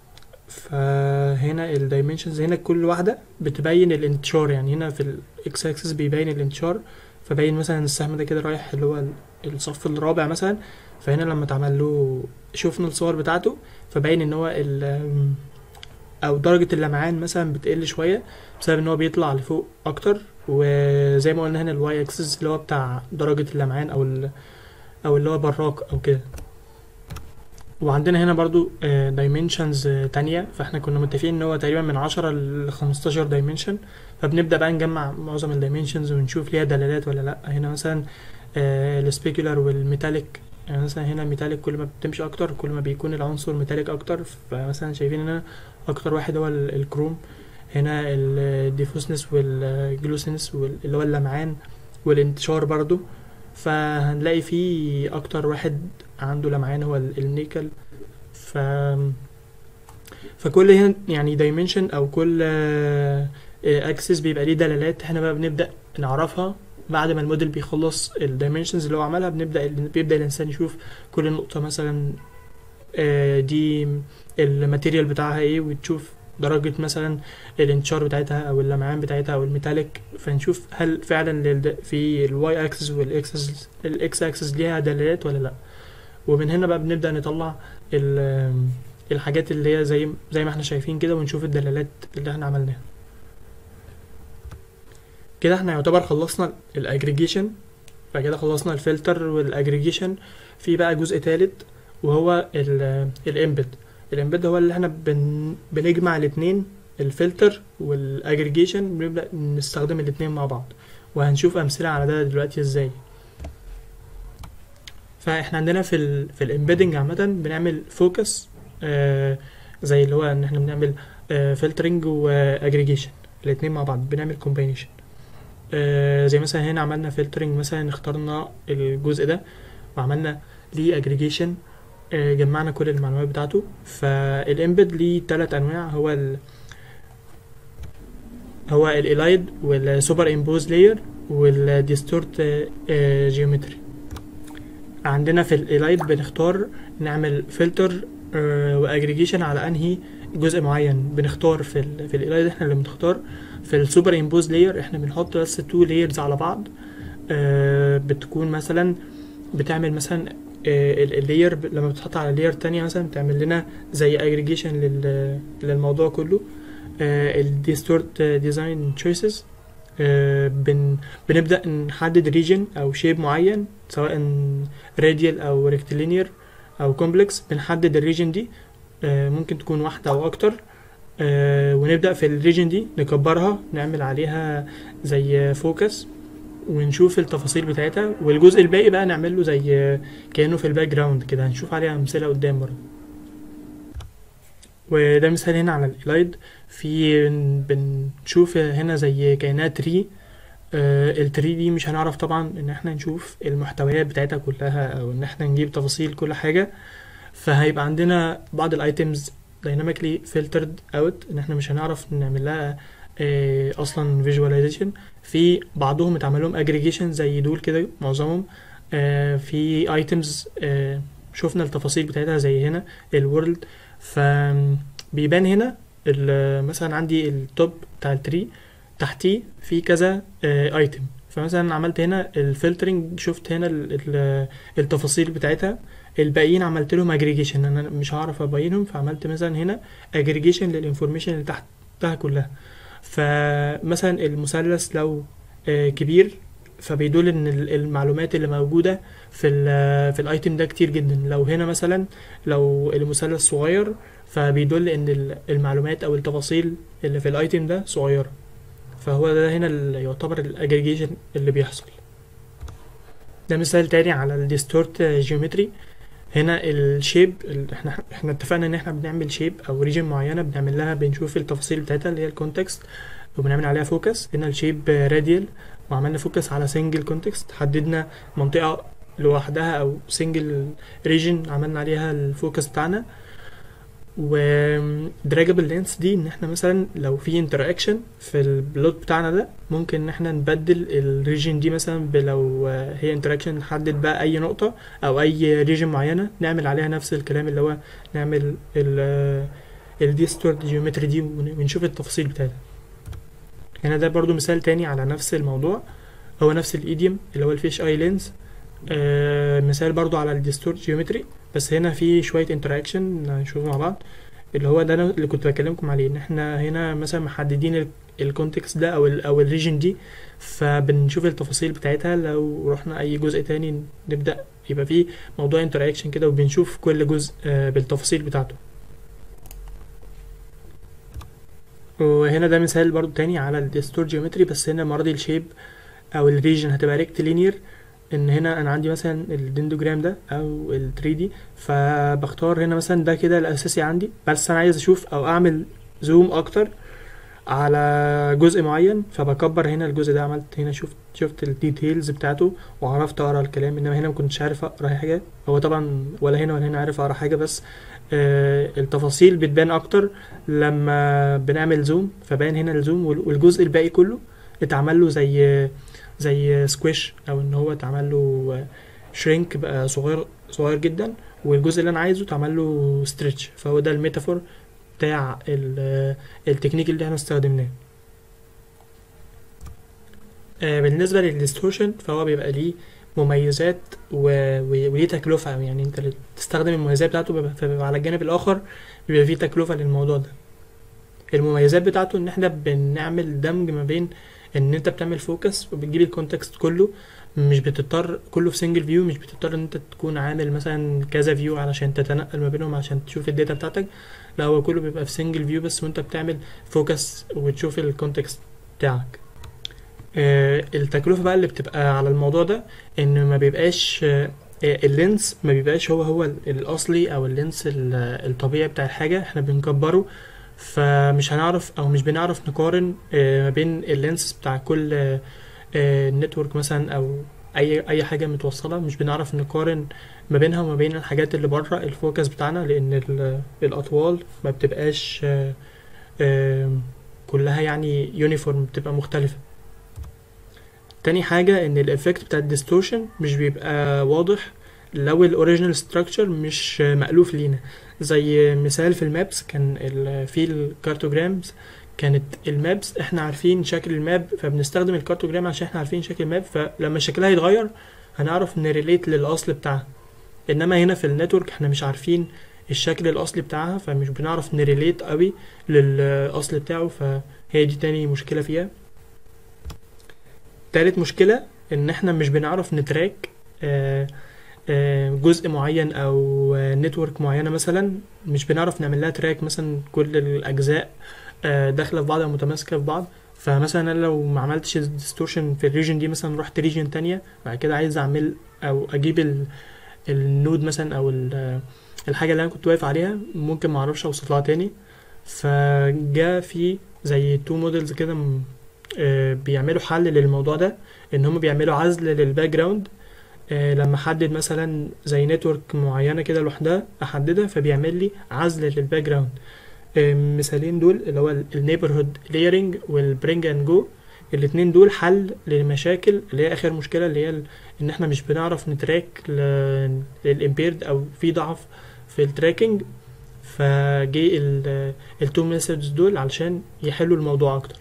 Speaker 1: فهنا الدايمنشنز هنا كل واحدة بتبين الانتشار يعني هنا في الاكس اكسس بيبين الانتشار فبين مثلا السهم ده كده رايح اللي هو الصف الرابع مثلا فهنا لما اتعمل له شفنا الصور بتاعته فبين ان هو ال او درجة اللمعان مثلا بتقل شوية بسبب ان هو بيطلع لفوق اكتر وزي ما قلنا هنا الواي اكسس اللي هو بتاع درجة اللمعان او ال او اللي هو براق او كده وعندنا هنا برضو دايمنشنز تانية فاحنا كنا متفقين ان هو تقريبا من عشرة ل 15 دايمنشن فبنبدأ بقى نجمع معظم الدايمنشنز ونشوف ليها دلالات ولا لا هنا مثلا السبيكولار والميتاليك يعني مثلا هنا الميتاليك كل ما بتمشي اكتر كل ما بيكون العنصر ميتاليك اكتر فمثلا شايفين هنا اكتر واحد هو ال- الكروم هنا الديفوسنس والجلوسنس اللي هو اللمعان والانتشار برضو فهنلاقي فيه اكتر واحد عنده لمعان هو ال- النيكل ف فكل هنا يعني دايمنشن او كل اكسس بيبقى ليه دلالات احنا بقى بنبدا نعرفها بعد ما الموديل بيخلص الدايمنشنز اللي هو عملها بنبدا بيبدا الانسان يشوف كل نقطه مثلا آه، دي الماتيريال بتاعها ايه وتشوف درجة مثلا الانتشار بتاعتها او اللمعان بتاعتها او الميتاليك فنشوف هل فعلا للد- في الواي اكسس والاكسس الاكس اكسس ليها دلالات ولا لا ومن هنا بقى بنبدأ نطلع ال- الحاجات اللي هي زي زي ما احنا شايفين كده ونشوف الدلالات اللي احنا عملناها كده احنا يعتبر خلصنا الاجريجيشن فكده خلصنا الفلتر والاجريجيشن في بقى جزء تالت وهو الامبد الامبد هو اللي احنا بن بنجمع الاتنين الفلتر والاجريجيشن بنبدأ نستخدم الاتنين مع بعض وهنشوف امثله على ده دلوقتي ازاي فاحنا عندنا في ال في الامبيدنج عامه بنعمل فوكس آه زي اللي هو ان احنا بنعمل فلترنج واجريجيشن الاتنين مع بعض بنعمل كومبينيشن آه زي مثلا هنا عملنا فلترنج مثلا اخترنا الجزء ده وعملنا ليه اجريجيشن آه، جمعنا كل المعلومات بتاعته فالامبد ليه تلات انواع هو ال هو الالايد والسوبر امبوز لاير والديستورت جيومتري عندنا في الالايد بنختار نعمل فلتر واجريجيشن على انهي جزء معين بنختار في ال في الالايد احنا اللي بنختار في السوبر امبوز لاير احنا بنحط بس تو لايرز على بعض آه، بتكون مثلا بتعمل مثلا اللاير لما بتحط على لاير تانية مثلا بتعمل لنا زي اجريجيشن للموضوع كله الديستورت ديزاين تشويسز بن بنبدا نحدد ريجن او شيب معين سواء راديال او ريكتيلينير او كومبلكس بنحدد الريجن دي آه، ممكن تكون واحده او اكتر آه، ونبدا في الريجن دي نكبرها نعمل عليها زي فوكس ونشوف التفاصيل بتاعتها والجزء الباقي بقى نعمل له زي كانه في الباك جراوند كده هنشوف عليها امثله قدام برضه وده مثال هنا على الالايد في بنشوف هنا زي كائنات تري التري دي مش هنعرف طبعا ان احنا نشوف المحتويات بتاعتها كلها او ان احنا نجيب تفاصيل كل حاجه فهيبقى عندنا بعض الايتمز دايناميكلي فلترد اوت ان احنا مش هنعرف نعمل لها آه، اصلا فيجواليزيشن في بعضهم اتعمل لهم اجريجيشن زي دول كده معظمهم آه، في ايتمز شفنا التفاصيل بتاعتها زي هنا الورلد فبيبان هنا ال- مثلا عندي التوب بتاع التري تحتيه في كذا ايتم فمثلا عملت هنا الفلترنج شفت هنا ال- ال- التفاصيل بتاعتها الباقيين عملت لهم اجريجيشن انا مش هعرف ابينهم فعملت مثلا هنا اجريجيشن للانفورميشن اللي تحتها كلها فمثلا المثلث لو آه، كبير فبيدل ان ال- المعلومات اللي موجوده في ال في الايتم ده كتير جدا لو هنا مثلا لو المثلث صغير فبيدل ان ال- المعلومات او التفاصيل اللي في الايتم ده صغيره فهو ده هنا اللي يعتبر الاجريجيشن اللي بيحصل ده مثال تاني على الديستورت جيومتري هنا الشيب ال- احنا احنا اتفقنا ان احنا بنعمل شيب او ريجن معينه بنعمل لها بنشوف التفاصيل بتاعتها اللي هي الكونتكست وبنعمل عليها فوكس هنا الشيب راديال وعملنا فوكس على سنجل كونتكست حددنا منطقه لوحدها او سنجل ريجن عملنا عليها الفوكس بتاعنا ودراجابل لينس دي ان احنا مثلا لو في انتراكشن في البلوت بتاعنا ده ممكن ان احنا نبدل الريجن دي مثلا ب- لو هي انتراكشن نحدد بقى اي نقطه او اي ريجن معينه نعمل عليها نفس الكلام اللي هو نعمل الديستورت جيومتري دي ون- ونشوف التفاصيل بتاعتها هنا ده برضو مثال تاني على نفس الموضوع هو نفس الايديوم اللي هو الفيش اي لينز آه مثال برضو على الديستورت جيومتري بس هنا في شويه انتراكشن نشوفه مع بعض اللي هو ده أنا اللي كنت بكلمكم عليه ان احنا هنا مثلا محددين الكونتكست ده او ال او الريجن دي فبنشوف التفاصيل بتاعتها لو رحنا اي جزء تاني نبدا يبقى فيه موضوع انتراكشن كده وبنشوف كل جزء آه، بالتفاصيل بتاعته وهنا ده مثال برضو تاني على الديستور جيومتري بس هنا المره دي الشيب او الريجن هتبقى ريكت لينير ان هنا انا عندي مثلا الدندوجرام ده او ال 3 دي فبختار هنا مثلا ده كده الاساسي عندي بس انا عايز اشوف او اعمل زوم اكتر على جزء معين فبكبر هنا الجزء ده عملت هنا شفت شفت الديتيلز بتاعته وعرفت اقرا الكلام انما هنا ما كنتش عارف اقرا حاجه هو طبعا ولا هنا ولا هنا عارف اقرا حاجه بس آه التفاصيل بتبان اكتر لما بنعمل زوم فبان هنا الزوم وال- والجزء الباقي كله اتعمل له زي زي سكويش او ان هو اتعمل له شرينك بقى صغير صغير جدا والجزء اللي انا عايزه اتعمل له ستريتش فهو ده الميتافور بتاع ال- التكنيك اللي احنا استخدمناه آه، بالنسبة للديستورشن فهو بيبقى ليه مميزات و- و- وليه تكلفة يعني انت اللي تستخدم المميزات بتاعته بيبقى فبيبقى على الجانب الآخر بيبقى فيه تكلفة للموضوع ده المميزات بتاعته ان احنا بنعمل دمج ما بين ان انت بتعمل فوكس وبتجيب الكونتكست كله مش بتضطر كله في سنجل فيو مش بتضطر ان انت تكون عامل مثلا كذا فيو علشان تتنقل ما بينهم عشان تشوف الداتا بتاعتك لا هو كله بيبقى في سنجل فيو بس وانت بتعمل فوكس وتشوف الكونتكست بتاعك آه، التكلفة بقى اللي بتبقى على الموضوع ده ان ما بيبقاش آه، اللينس ما بيبقاش هو هو الأصلي أو اللينس ال- الطبيعي بتاع الحاجة احنا بنكبره فمش هنعرف أو مش بنعرف نقارن آه، ما بين اللينس بتاع كل نتورك مثلا أو أي أي حاجة متوصلة مش بنعرف نقارن ما بينها وما بين الحاجات اللي بره الفوكس بتاعنا لأن ال- الأطوال ما بتبقاش آه، آه، كلها يعني يونيفورم بتبقى مختلفة تاني حاجة ان الافكت بتاع الديستورشن مش بيبقى واضح لو الاوريجينال ستراكشر مش مألوف لينا زي مثال في المابس كان ال- في الكارتوجرامز كانت المابس احنا عارفين شكل الماب فبنستخدم الكارتوجرام عشان احنا عارفين شكل الماب فلما شكلها يتغير هنعرف نريليت للاصل بتاعها انما هنا في النتورك احنا مش عارفين الشكل الاصلي بتاعها فمش بنعرف نريليت قوي للاصل بتاعه فهي دي تاني مشكله فيها تالت مشكله ان احنا مش بنعرف نتراك آه، آه، جزء معين او نتورك معينه مثلا مش بنعرف نعمل لها تراك مثلا كل الاجزاء آه، داخله في بعض او متماسكه في بعض فمثلا انا لو ما عملتش ديستورشن في الريجن دي مثلا رحت ريجن تانية بعد كده عايز اعمل او اجيب ال النود مثلا او ال- الحاجه اللي انا كنت واقف عليها ممكن ما اعرفش اوصل لها تاني فجاء في زي تو موديلز كده م- آه، بيعملوا حل للموضوع ده ان هم بيعملوا عزل للباك جراوند آه، لما احدد مثلا زي نتورك معينه كده لوحدها احددها فبيعمل لي عزل للباك جراوند آه، مثالين دول اللي هو النيبرهود لايرنج والبرينج اند جو الاتنين دول حل للمشاكل اللي هي اخر مشكله اللي هي ال- ان احنا مش بنعرف نتراك للامبيرد او في ضعف في التراكنج فجي التو ميثودز دول علشان يحلوا الموضوع اكتر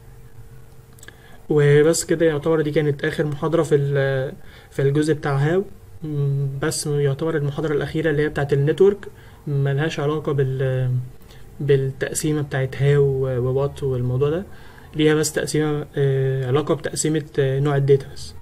Speaker 1: وبس كده يعتبر دي كانت اخر محاضره في ال- في الجزء بتاع هاو م، بس يعتبر المحاضره الاخيره اللي هي بتاعت النتورك ملهاش علاقه بال بالتقسيمه بتاعت هاو ووات والموضوع ده ليها بس تقسيمه آه، علاقه بتقسيمه آه، نوع الداتا بس